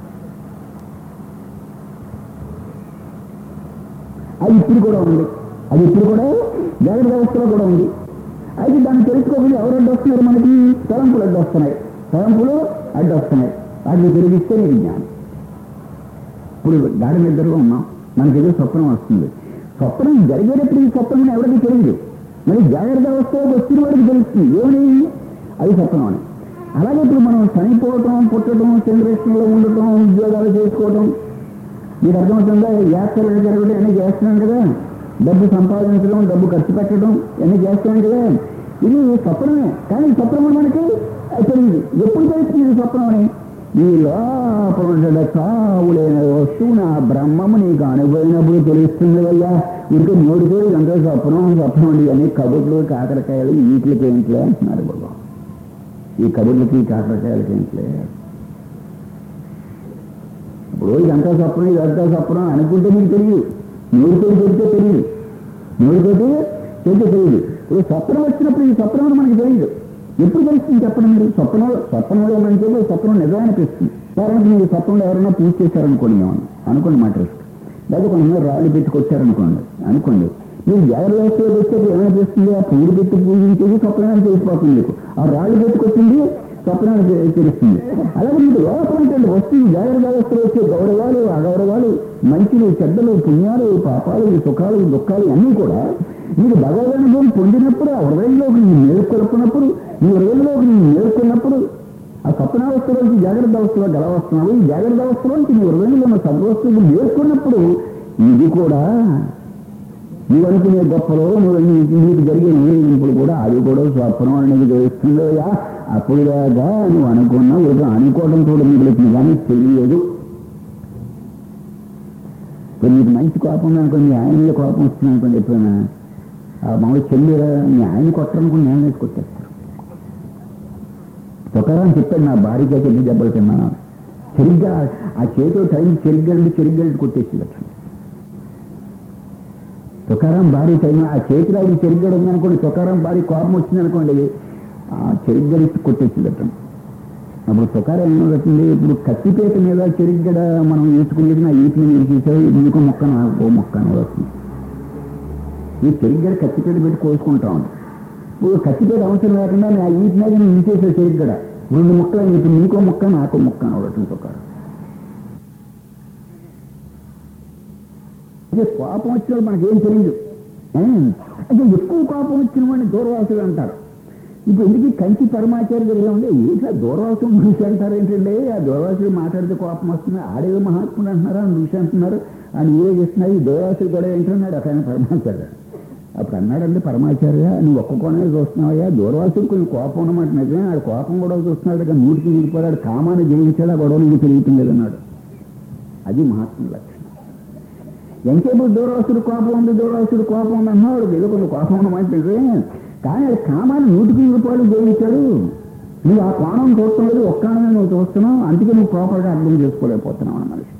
అది ఇప్పుడు కూడా ఉంది అది ఇప్పుడు కూడా జాగ్రత్త వ్యవస్థలో కూడా ఉంది అయితే దాన్ని తెలుసుకోకుండా ఎవరు అడ్డు వస్తున్నారు మనకి తలంపులు అడ్డు వస్తున్నాయి తలంపులు అడ్డు వస్తున్నాయి వాటిని తిరిగిస్తే నీకు జ్ఞానం ఇప్పుడు గాఢ నిద్రలో ఉన్నాం మనకి ఏదో స్వప్నం వస్తుంది స్వప్నం జరిగేటప్పుడు ఈ స్వప్నం ఎవరికి తెలియదు మరి జాగ్రత్త అవస్థలోకి వచ్చిన వాడికి తెలుస్తుంది ఏమని అది స్వప్నం అని అలాగే ఇప్పుడు మనం చనిపోవటం పుట్టడం చంద్రకృష్ణలో ఉండటం ఉద్యోగాలు చేసుకోవటం మీకు అర్థమవుతుందా యాత్రలు జరగడం అన్నీ చేస్తున్నాం కదా డబ్బు సంపాదించడం డబ్బు ఖర్చు పెట్టడం అన్నీ చేస్తున్నాం కదా ఇది స్వప్నమే కానీ ఈ స్వప్నం మనకి అది తెలియదు ఎప్పుడు తెలుస్తుంది ఇది స్వప్నం అని ఈ లోపల ఉండే చావులైన వస్తువు నా బ్రహ్మము నీకు అనుభవినప్పుడు తెలుస్తుంది అయ్యా ఇంకా మూడు పేరు ఎంతో స్వప్నం స్వప్నం అండి అన్ని కబుర్లు కాకరకాయలు వీటికి ఏంట్లే అంటున్నారు బాబా ఈ కబుర్లకి కాకరకాయలకి ఏంట్లే ఇప్పుడు ఇదంతా స్వప్నం ఇదంతా స్వప్నం అనుకుంటే మీకు తెలియదు నోటితో చెప్తే తెలియదు నోటితో చెప్తే తెలియదు ఇప్పుడు స్వప్నం వచ్చినప్పుడు ఈ స్వప్నం అని మనకి తెలియదు ఎప్పుడు తెలుస్తుంది చెప్పండి మీరు స్వప్నం స్వప్నంలో మనం చెప్పి స్వప్నం నిజం అనిపిస్తుంది ఉదాహరణకి మీరు స్వప్నంలో ఎవరైనా పూజ చేశారనుకోండి ఏమన్నా అనుకోండి మాట లేదా కొంతమంది రాళ్ళు పెట్టుకొచ్చారనుకోండి అనుకోండి మీరు జాగ్రత్త వ్యవస్థలోకి వచ్చేది ఏమనిపిస్తుంది ఆ పూలు పెట్టి పూజించేది స్వప్నాన్ని తెలిసిపోతుంది మీకు ఆ రాళ్ళు పెట్టుకొచ్చింది స్వప్నాన్ని తె- తెలుస్తుంది అలాగే మీకు లోపల వస్తువు జాగ్రత్త వ్యవస్థలో వచ్చే గౌరవాలు అగౌరవాలు మంచిలు చెడ్డలు పుణ్యాలు పాపాలు సుఖాలు దుఃఖాలు అన్నీ కూడా మీరు భగవదనుభవం పొందినప్పుడు ఆ హృదయంలోకి ನೀವು మేల్కొన్నప్పుడు ఈ హృదయంలోకి ನೀವು మేల్కొన్నప్పుడు ఆ స్వప్నావస్థలోంచి జాగ్రత్త అవస్థలో గలవస్తున్నావు ఈ జాగ్రత్త అవస్థలోంచి నీ హృదయంలో ఉన్న సద్వస్తువులు మేల్కొన్నప్పుడు ఇది కూడా నువ్వు అనుకునే గొప్పలో నువ్వు నీ- నీకు జరిగే ఊరేగింపులు కూడా అది కూడా స్వప్నం అని నీకు తెలుస్తుందోయా అప్పుడు దాకా నువ్వు అనుకున్నా ఏదో అనుకోవడం కూడా మిగులుతుంది కానీ తెలియదు ఇప్పుడు నీకు మంచి కోపం ఉందనుకోండి మీ ఆయన మీద కోపం వస్తుంది అనుకోండి ఎప్పుడైనా ఆ మామూలు చెల్లి మీ ఆయన కొట్టరనుకుని నేను వేసి కొట్టేస్తారు తుకారాం చెప్పాడు నా భార్య చేత ఎన్ని దెబ్బలు తిన్నాను చెరిగ్గా ఆ చేతితో టైం చెరిగ్గండి చెరిగ్గండి కొట్టేసి తుకారాం భార్య టైం ఆ చేతిలో ఆయన చెరిగ్గడ ఉందనుకోండి తుకారాం భార్య కోపం వచ్చిందనుకోండి ఆ చెరిగ్గడికి కొట్టేసిందట అప్పుడు తుకారం ఏమవుతుంది ఇప్పుడు కత్తిపేట మీద చెరిగ్గడ మనం వేసుకునేది నా ఈటిని మీరు చూసావు నీకు మొక్క నాకు మొక్క అని వస్తుంది ఈ చెరిగ్గడ కత్తిపేట పెట్టి కోసుకుంటాం ఇప్పుడు కత్తిపేట అవసరం లేకుండా నా ఈటి మీద నేను ఇంచేసే చెరిగ్గడ రెండు మొక్కలు ఇప్పుడు నీకో మొక్క నాకో మొక్క అని అవడం తుకారం అదే కోపం వచ్చినప్పుడు మనకేం తెలియదు ఏ? అంటే ఎక్కువ కోపం వచ్చిన వాడిని దూర్వాసుడు అంటారు ఇప్పుడు ఎందుకు ఈ కంచి పరమాచార్య దగ్గర ఉండే ఏంటో దూర్వాసుడు చూసి అంటారు ఏంటంటే ఆ దూర్వాసుడు మాట్లాడితే కోపం వస్తుంది ఆడేదో మహాత్ముడు అంటున్నారు అని చూసి అంటున్నారు అని ఊరే చేస్తున్నారు ఈ దూర్వాసుడు కూడా ఏంటన్నాడు ఒక ఆయన పరమాచార్య అప్పుడు అన్నాడండి పరమాచార్య నువ్వు ఒక్క కోణమే చూస్తున్నావయ్యా దూర్వాసుడు కొంచెం కోపం ఉన్నమాట నిజమే ఆడు కోపం కూడా చూస్తున్నాడు కదా నూటికి దిగిపోయాడు కామాన్ని జయించాడు ఆ గొడవ నీకు తెలియటం లేదన్నాడు అది మహాత్ముల లక్షణం ఎంతసేపు దూరవస్తుడు కోపం ఉంది దూరవస్తుడు కోపం ఉంది అన్నాడు ఏదో కొంత కోపం ఉన్నమాట నిజమే కానీ అది కామాన్ని నూటికి రూపాయలు జయించాడు నువ్వు ఆ కోణం చూడటం లేదు ఒక్కనే నువ్వు చూస్తున్నావు అందుకే నువ్వు ప్రాపర్గా అర్థం చేసుకోలేకపోతున్నావు అన్న మనిషి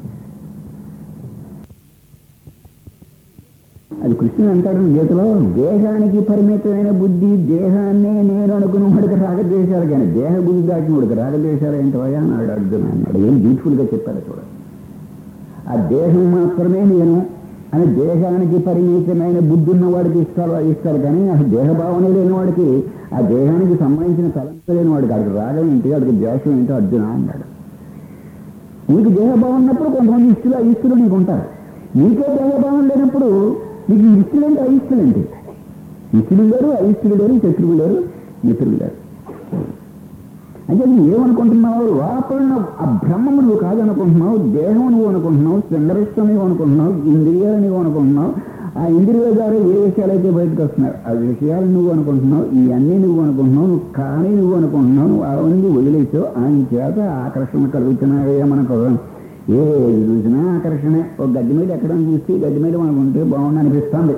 అది కృష్ణుడు అంటాడు గీతలో దేహానికి పరిమితమైన బుద్ధి దేహాన్నే నేను అనుకున్న వాడికి రాగద్వేషాలు కానీ దేహ బుద్ధి దాటిన వాడికి రాగద్వేషాలు ఏంటవయ్యా అన్నాడు అర్జున అన్నాడు ఏం బ్యూటిఫుల్గా చెప్పారు చూడండి ఆ దేహం మాత్రమే నేను అని దేహానికి పరిమితమైన బుద్ధి ఉన్న వాడికి ఇస్తారు ఇస్తారు కానీ ఆ దేహభావన లేని వాడికి ఆ దేహానికి సంబంధించిన తలంపు లేని వాడికి అడికి రాగం ఏంటి అడికి ద్వేషం ఏంటో అర్జున అన్నాడు నీకు దేహభావం ఉన్నప్పుడు కొంతమంది ఇష్టలు అయిస్తులు నీకు ఉంటారు నీకే దేహభావం లేనప్పుడు నీకు ఈ ఇష్టలేంటి అయిస్తులేంటి ఇష్టలు లేరు అయిస్తులు లేరు శత్రువులు లేరు మిత్రులు లేరు అంటే నువ్వు ఏమనుకుంటున్నావు లోపల ఉన్న ఆ బ్రహ్మము నువ్వు కాదనుకుంటున్నావు దేహం నువ్వు అనుకుంటున్నావు చంద్రష్టం నువ్వు అనుకుంటున్నావు ఇంద్రియాలు నువ్వు అనుకుంటున్నావు ఆ ఇంద్రియాల ద్వారా ఏ విషయాలు అయితే బయటకు వస్తున్నావు ఆ విషయాలు నువ్వు అనుకుంటున్నావు ఇవన్నీ నువ్వు అనుకుంటున్నావు నువ్వు కానీ నువ్వు అనుకుంటున్నావు నువ్వు అవన్నీ వదిలేసావు ఆయన చేత ఆకర్షణ కలుగుతున్నాయే మనకు ఏ చూసినా ఆకర్షణ ఒక గడ్డి మీద ఎక్కడ చూసి గడ్డి మీద మనం ఉంటే బాగుంది అనిపిస్తుంది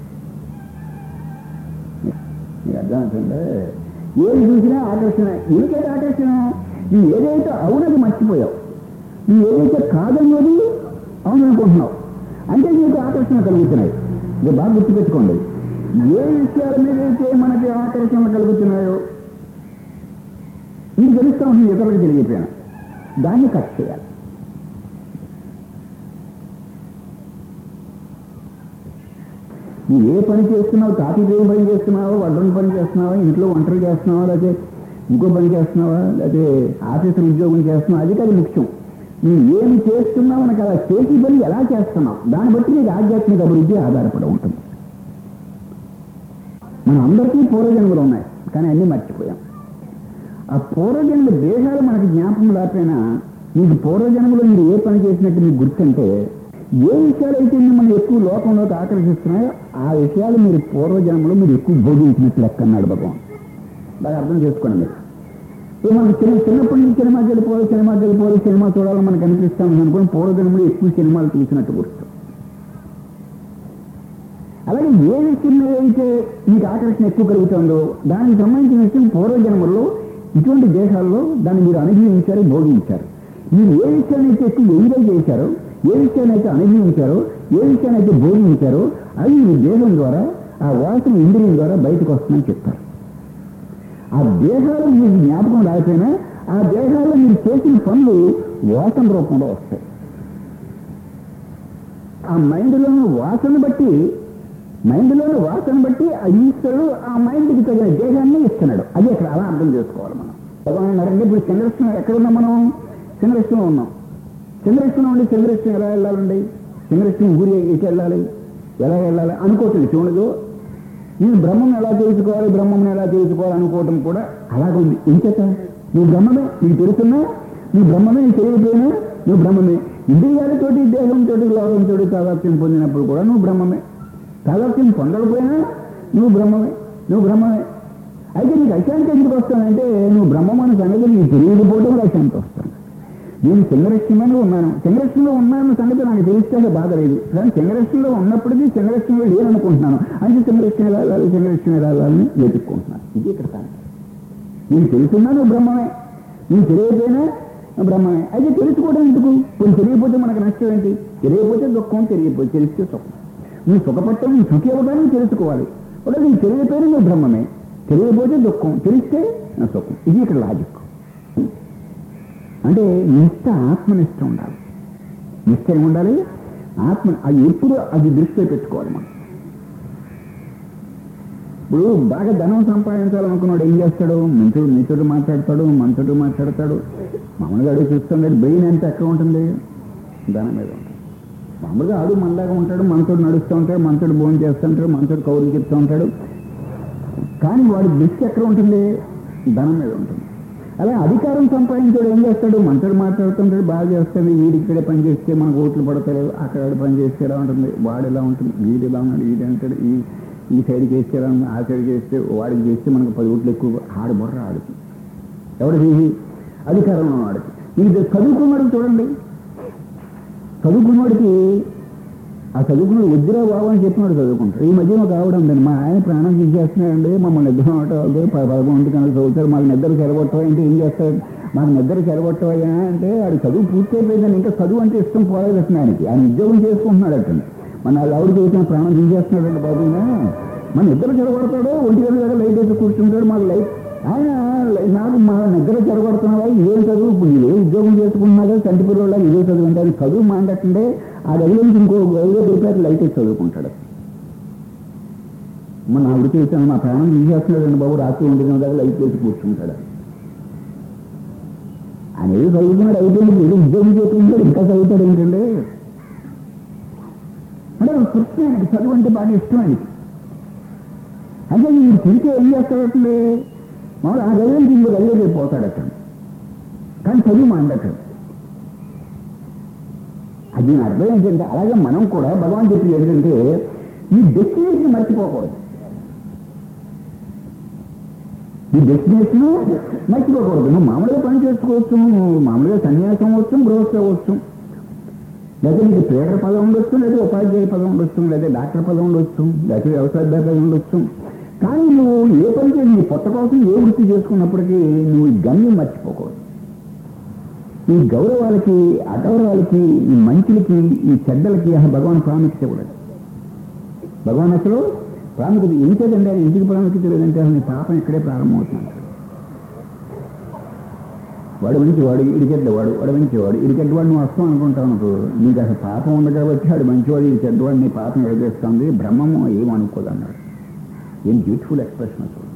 మీకు అర్థమవుతుందే ఏది చూసినా ఆకర్షణ ఎందుకైతే ఆకర్షణ నువ్వు ఏదైతే అవునది మర్చిపోయావు నువ్వు ఏదైతే కాదన్నది అవును అనుకుంటున్నావు అంటే నీకు ఆకర్షణ కలుగుతున్నాయి ఇది బాగా గుర్తుపెట్టుకోండి ఏ విషయాల మీద అయితే మనకి ఆకర్షణ కలుగుతున్నాయో నీకు తెలుస్తా ఉంటుంది ఇతరులకు తెలియపోయినా దాన్ని కట్ చేయాలి నువ్వు ఏ పని చేస్తున్నావు కాఫీ ఏం పని చేస్తున్నావో వడ్రం పని చేస్తున్నావా ఇంట్లో వంటలు చేస్తున్నావా లేకపోతే ఇంకో పని చేస్తున్నావా లేకపోతే ఆఫీసులో ఉద్యోగం చేస్తున్నావా అది కాదు ముఖ్యం నువ్వు ఏమి చేస్తున్నావు మనకు అలా చేసి పని ఎలా చేస్తున్నావు దాన్ని బట్టి నీకు ఆధ్యాత్మిక అభివృద్ధి ఆధారపడి ఉంటుంది మన అందరికీ పూర్వజన్మలు ఉన్నాయి కానీ అన్నీ మర్చిపోయాం ఆ పూర్వజన్మ దేశాలు మనకి జ్ఞాపకం లేకపోయినా మీకు పూర్వజన్మలో మీరు ఏ పని చేసినట్టు మీకు గుర్తుంటే ఏ విషయాలు అయితే మిమ్మల్ని ఎక్కువ లోకంలోకి ఆకర్షిస్తున్నాయో ఆ విషయాలు మీరు పూర్వజన్మలో మీరు ఎక్కువ బోధించినట్టు లెక్క అన్నాడు భగవాన్ బాగా అర్థం చేసుకోండి మీరు ఇప్పుడు మనకి చిన్న చిన్నప్పటి నుంచి సినిమాకి వెళ్ళిపోవాలి సినిమాకి వెళ్ళిపోవాలి సినిమా చూడాలని మనకు అనిపిస్తాం అనుకోని పూర్వజన్మలో ఎక్కువ సినిమాలు చూసినట్టు గుర్తు అలాగే ఏ విషయం మీద అయితే మీకు ఆకర్షణ ఎక్కువ కలుగుతుందో దానికి సంబంధించిన విషయం పూర్వజన్మల్లో ఇటువంటి దేశాల్లో దాన్ని మీరు అనుభవించారు భోగించారు మీరు ఏ విషయాన్ని అయితే ఎక్కువ ఎంజాయ్ చేశారో ఏ విషయాన్ని అయితే అనుభవించారో ఏ విషయాన్ని అయితే భోగించారో అవి మీ దేహం ద్వారా ఆ వాసన ఇంద్రియం ద్వారా బయటకు వస్తుందని చెప్తారు ఆ దేహాలు మీకు జ్ఞాపకం రాకపోయినా ఆ దేహాల్లో మీరు చేసిన పనులు వాసన రూపంలో వస్తాయి ఆ మైండ్లోని వాసన బట్టి మైండ్లోని వాసన బట్టి ఆ ఈశ్వరుడు ఆ మైండ్కి తగిన దేహాన్ని ఇస్తున్నాడు అది అక్కడ అలా అర్థం చేసుకోవాలి మనం భగవాన్ అన్నారంటే ఇప్పుడు చంద్రస్థానం ఎక్కడ ఉన్నాం మనం చంద్రస్థానం ఉన్నాం చంద్రస్థానం ఉండి చంద్రస్థానం ఎలా వెళ్ళాలండి చంద్రస్థానం ఊరి ఎటు వెళ్ళాలి ఎలా వెళ్ళాలి అనుకోవట్లేదు చూడదు నేను బ్రహ్మం ఎలా తెలుసుకోవాలి బ్రహ్మం ఎలా తెలుసుకోవాలి అనుకోవటం కూడా అలాగే ఉంది ఇంకేత నువ్వు బ్రహ్మమే నీకు తెలుసున్నా నువ్వు బ్రహ్మమే నీకు తెలియకపోయినా నువ్వు బ్రహ్మమే ఇంద్రియాలతోటి దేహంతో లోకంతో తాదాత్యం పొందినప్పుడు కూడా నువ్వు బ్రహ్మమే తాదాత్యం పొందకపోయినా నువ్వు బ్రహ్మమే నువ్వు బ్రహ్మమే అయితే నీకు అశాంతి ఎందుకు వస్తానంటే నువ్వు బ్రహ్మమైన సంగతి నీకు తెలియకపోవడం వల్ల అశాంతి వస్తాను నేను చంద్రలక్ష్మిలో ఉన్నాను చంద్రలక్ష్మిలో ఉన్నాను సంగతి నాకు తెలిస్తే బాధ లేదు కానీ చంద్రలక్ష్మిలో ఉన్నప్పటికీ చంద్రలక్ష్మిలో లేననుకుంటున్నాను అంటే చంద్రలక్ష్మి ఎలా వెళ్ళాలి చంద్రలక్ష్మి ఎలా వెళ్ళాలని వెతుక్కుంటున్నాను ఇది ఇక్కడ కాదు నేను తెలుసున్నా నువ్వు బ్రహ్మమే నేను తెలియకపోయినా నువ్వు బ్రహ్మమే అయితే తెలుసుకోవడం ఎందుకు కొన్ని తెలియకపోతే మనకు నష్టం ఏంటి తెలియకపోతే దుఃఖం తెలియకపోతే తెలిస్తే సుఖం నువ్వు సుఖపట్టం నువ్వు సుఖి అవ్వడానికి తెలుసుకోవాలి ఒకవేళ నీకు తెలియకపోయినా నువ్వు బ్రహ్మమే తెలియకపోతే దుఃఖం తెలిస్తే నా సుఖం ఇది ఇక్కడ లాజిక్ అంటే నిష్ట ఆత్మనిష్ట ఉండాలి నిష్ట ఏమి ఉండాలి ఆత్మ అది ఎప్పుడు అది దృష్టిలో పెట్టుకోవాలి మనం ఇప్పుడు బాగా ధనం సంపాదించాలనుకున్నాడు ఏం చేస్తాడు మంచుడు నీచుడు మాట్లాడతాడు మంచుడు మాట్లాడతాడు మామూలుగా అడుగు చూస్తున్నాడు బ్రెయిన్ ఎంత ఎక్కడ ఉంటుంది ధనం మీద ఉంటుంది మామూలుగా ఆడు మనలాగా ఉంటాడు మనతోడు నడుస్తూ ఉంటాడు మనతోడు భోజనం చేస్తూ ఉంటాడు మనతోడు కౌరులు చెప్తూ ఉంటాడు కానీ వాడి దృష్టి ఎక్కడ ఉంటుంది ధనం మీద ఉంటుంది అలా అధికారం సంపాదించాడు ఏం చేస్తాడు మంత్రుడు మాట్లాడుతుంటాడు బాగా చేస్తాడు వీడి ఇక్కడే పని చేస్తే మనకు ఓట్లు పడతారు అక్కడ పని చేస్తే ఎలా ఉంటుంది వాడు ఎలా ఉంటుంది వీడు ఎలా ఉన్నాడు వీడు అంటాడు ఈ ఈ సైడ్కి వేస్తే ఎలా ఉంది ఆ సైడ్కి వేస్తే వాడికి చేస్తే మనకు పది ఓట్లు ఎక్కువ ఆడు బుర్ర ఆడుకు ఎవడికి అధికారంలో వాడికి ఇది చదువుకున్నాడు చూడండి చదువుకున్నవాడికి ఆ చదువుకున్నాడు వద్దురా బాబు అని చెప్పినాడు చదువుకుంటాడు ఈ మధ్య ఒక ఆవిడ ఉందండి మా ఆయన ప్రాణం తీసేస్తున్నాడండి మమ్మల్ని నిద్ర వాళ్ళు పదకొండు కన్నా చదువుతారు మాకు నిద్ర చెరగొట్టవా అంటే ఏం చేస్తాడు మాకు నిద్ర చెరగొట్టవయ్యా అంటే వాడు చదువు పూర్తి అయిపోయిందని ఇంకా చదువు అంటే ఇష్టం పోలేదు అసలు ఆయనకి ఆయన ఉద్యోగం చేసుకుంటున్నాడు అతను మన ఆవిడ చదువుతున్న ప్రాణం తీసేస్తున్నాడు బాబునా మన నిద్ర చెరగొడతాడు ఒంటి గంట దగ్గర లైట్ వేసి కూర్చుంటాడు మాకు లైట్ ఆయన నాకు మా నిద్ర చెరగొడుతున్నావా ఇదేం చదువు ఇప్పుడు ఇదే ఉద్యోగం చేసుకుంటున్నాగా కంటి పిల్లల ఇదే చదువు అంటే అది చదువు మాండటంటే ఆ గదిలో నుంచి ఇంకో గదిలో దొరికాక లైట్ వేసి చదువుకుంటాడు మన ఆవిడ చేశాను మా ప్రాణం తీసేస్తున్నాడండి బాబు రాత్రి ఒంటి గంట దగ్గర లైట్ వేసి కూర్చుంటాడు ఆయన ఏదో చదువుకున్నాడు అయిపోయింది ఏదో ఉద్యోగం చేసుకుంటాడు ఇంకా చదువుతాడు ఏంటంటే అంటే తృప్తి ఆయనకి చదువు అంటే బాగా ఇష్టం ఆయనకి అంటే వీడు తిరిగి ఏం చేస్తాడంటే మామూలు ఆ గదిలో నుంచి ఇంకో గదిలోకి పోతాడు అతను కానీ చదువు మాండటం అది దీని అర్థం ఏంటంటే అలాగే మనం కూడా భగవాన్ చెప్పింది ఏంటంటే ఈ డెస్టినేషన్ మర్చిపోకూడదు ఈ డెస్టినేషన్ మర్చిపోకూడదు నువ్వు మామూలుగా పని చేసుకోవచ్చు నువ్వు మామూలుగా సన్యాసం వచ్చు గృహస్థ అవ్వచ్చు లేదా నీకు ప్రేరణ పదం ఉండొచ్చు లేదా ఉపాధ్యాయ పదం ఉండొచ్చు లేదా డాక్టర్ పదం ఉండొచ్చు లేదా వ్యవసాయ పదం ఉండొచ్చు కానీ నువ్వు ఏ పని చేసి నీ పొట్ట కోసం ఏ వృత్తి చేసుకున్నప్పటికీ నువ్వు ఈ గమ్యం మర్చిపోకూడదు ఈ గౌరవాలకి అగౌరవాలకి ఈ మంచులకి ఈ చెడ్డలకి అసలు భగవాన్ ప్రాముఖ్యత ఇవ్వలేదు భగవాన్ అసలు ప్రాముఖ్యత ఎందుకంటే ఆయన ఎందుకు ప్రాముఖ్యత లేదంటే అసలు నీ పాపం ఇక్కడే ప్రారంభమవుతుంది వాడు మంచివాడు ఇడికెడ్డవాడు వాడు మంచివాడు ఇడికెడ్డవాడు నువ్వు వస్తాం అనుకుంటావు అనుకో నీకు అసలు పాపం ఉంది కాబట్టి వాడు మంచివాడు ఇది చెడ్డవాడు నీ పాపం ఎడగేస్తుంది బ్రహ్మము ఏమనుకోదు అన్నాడు ఏం బ్యూటిఫుల్ ఎక్స్ప్రెషన్ అసలు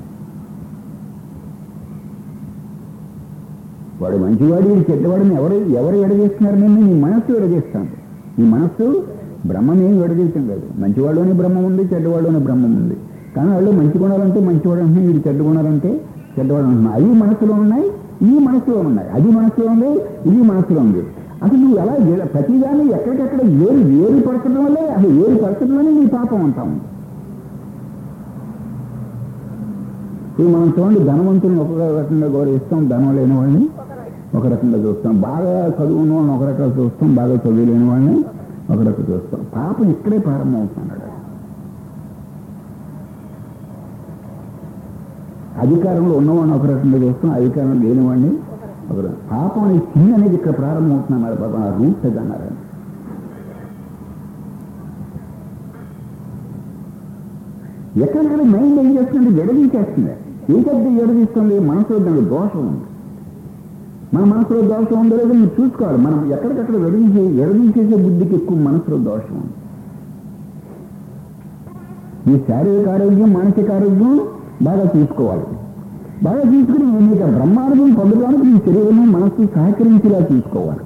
వాడు మంచివాడు ఇది చెడ్డవాడిని ఎవరు ఎవరు ఎడగేస్తున్నారు నేను నీ మనస్సు ఎడగేస్తాను నీ మనస్సు బ్రహ్మమేం ఎడగేయటం లేదు మంచివాడులోనే బ్రహ్మం ఉంది చెడ్డవాడులోనే బ్రహ్మం ఉంది కానీ వాళ్ళు మంచి గుణాలంటే మంచివాడు అంటున్నాయి వీడు చెడ్డ గుణాలంటే చెడ్డవాడు అంటున్నాయి అవి మనసులో ఉన్నాయి ఈ మనసులో ఉన్నాయి అది మనసులో ఉంది ఇది మనసులో ఉంది అసలు నువ్వు ఎలా ఏ- ప్రతిదాన్ని ఎక్కడికెక్కడ ఏరు ఏరు పరచడం వల్లే అసలు ఏరు పరచడంలోనే నీ పాపం అంతా ఉంది ఇప్పుడు మనం చూడండి ధనవంతుని ఒక రకంగా గౌరవిస్తాం ధనం లేని వాళ్ళని ఒక రకంగా చూస్తాం బాగా చదువున్న వాళ్ళని ఒక రకంగా చూస్తాం బాగా చదువు లేని వాళ్ళని ఒక రకంగా చూస్తాం పాపం ఇక్కడే ప్రారంభమవుతున్నాడు అధికారంలో ఉన్నవాడిని ఒక రకంగా చూస్తాం అధికారం లేనివాడిని ఒక రకం. పాపం అనే చిన్న అనేది ఇక్కడ ప్రారంభమవుతున్నారు పాపం ఆ రూట్ అది అన్నారు ఆయన. ఎక్కడికక్కడ మైండ్ ఏం చేస్తుంది విడదీసేస్తుంది ఏంటంటే విడదీస్తుంది మనసులో దానికి దోషం ఉంది మన మనసులో దోషం ఉందో లేదో మీరు చూసుకోవాలి మనం ఎక్కడికక్కడ విడదీసే విడదీసేసే బుద్ధికి ఎక్కువ మనసులో దోషం ఉంది ఈ శారీరక ఆరోగ్యం మానసిక ఆరోగ్యం బాగా చూసుకోవాలి బాగా చూసుకుని మీకు బ్రహ్మానుభవం పొందడానికి మీ శరీరం మనస్సు సహకరించేలా చూసుకోవాలి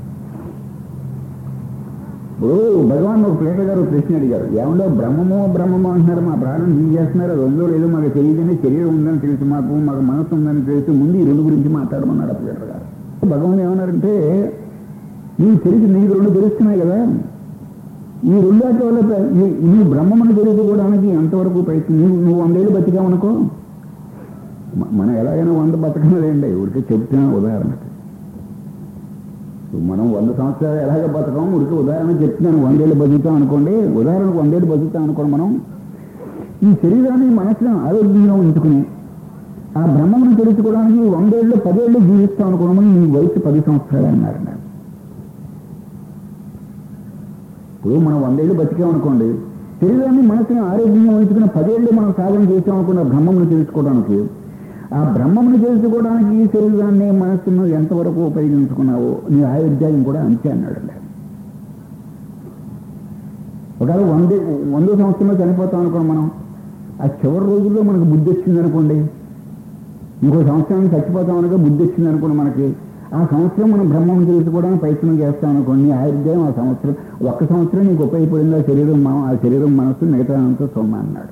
ఇప్పుడు భగవాన్ ఒక ప్లేట గారు ఒక ప్రశ్న అడిగారు ఏమండో బ్రహ్మమో బ్రహ్మమో అంటున్నారు మా ప్రాణం ఏం చేస్తున్నారు అది ఉందో లేదో మాకు తెలియదని శరీరం ఉందని తెలుసు మాకు మాకు మనసు ఉందని తెలుసు ముందు ఈ రెండు గురించి మాట్లాడమన్నాడు ఆ ప్లేటర్ గారు భగవాన్ ఏమన్నారంటే నీ తెలిసి నీకు రెండు తెలుస్తున్నాయి కదా ఈ రెండాటి వల్ల ప్ర- ఈ- నువ్వు బ్రహ్మమును తెలుసుకోవడానికి ఎంతవరకు ప్రయత్నం నువ్వు నువ్వు వందేళ్ళు బతికావనుకో మ- మనం ఎలాగైనా వంద బతకలేండి ఊరికే చెప్తున్నా ఉదాహరణకి ఇప్పుడు మనం వంద సంవత్సరాలు ఎలాగ బతకం ఊరికి ఉదాహరణ చెప్తున్నాను వందేళ్ళు బతుకుతాం అనుకోండి ఉదాహరణకు వందేళ్ళు బతుకుతాం అనుకోండి మనం ఈ శరీరాన్ని మనసును ఆరోగ్యంగా ఉంచుకుని ఆ బ్రహ్మమును తెలుసుకోవడానికి వందేళ్ళు పదేళ్ళు జీవిస్తాం అనుకోవడం నీ వయసు పది సంవత్సరాలు అన్నారు నాకు ఇప్పుడు మనం వందేళ్ళు బతికామనుకోండి శరీరాన్ని మనసుని ఆరోగ్యంగా ఉంచుకుని పదేళ్ళు మనం సాధన చేసామనుకున్న బ్రహ్మమును తెలుసుకోవడానికి ఆ బ్రహ్మమును తెలుసుకోవడానికి ఈ శరీరాన్ని మనస్సును ఎంతవరకు ఉపయోగించుకున్నావో నీ ఆయుర్దాయం కూడా అంతే అన్నాడు ఆయన. ఒకవేళ వందే వందో సంవత్సరంలో చనిపోతాం అనుకోండి మనం ఆ చివరి రోజుల్లో మనకు బుద్ధి వచ్చింది అనుకోండి ఇంకో సంవత్సరానికి చచ్చిపోతాం అనగా బుద్ధి వచ్చింది అనుకోండి మనకి ఆ సంవత్సరం మనం బ్రహ్మం తెలుసుకోవడానికి ప్రయత్నం చేస్తాం అనుకోండి ఆయుర్దాయం ఆ సంవత్సరం ఒక్క సంవత్సరం నీకు ఉపయోగపడింది ఆ శరీరం మనం ఆ శరీరం మనస్సు మిగతా అంతా సొమ్మ అన్నాడు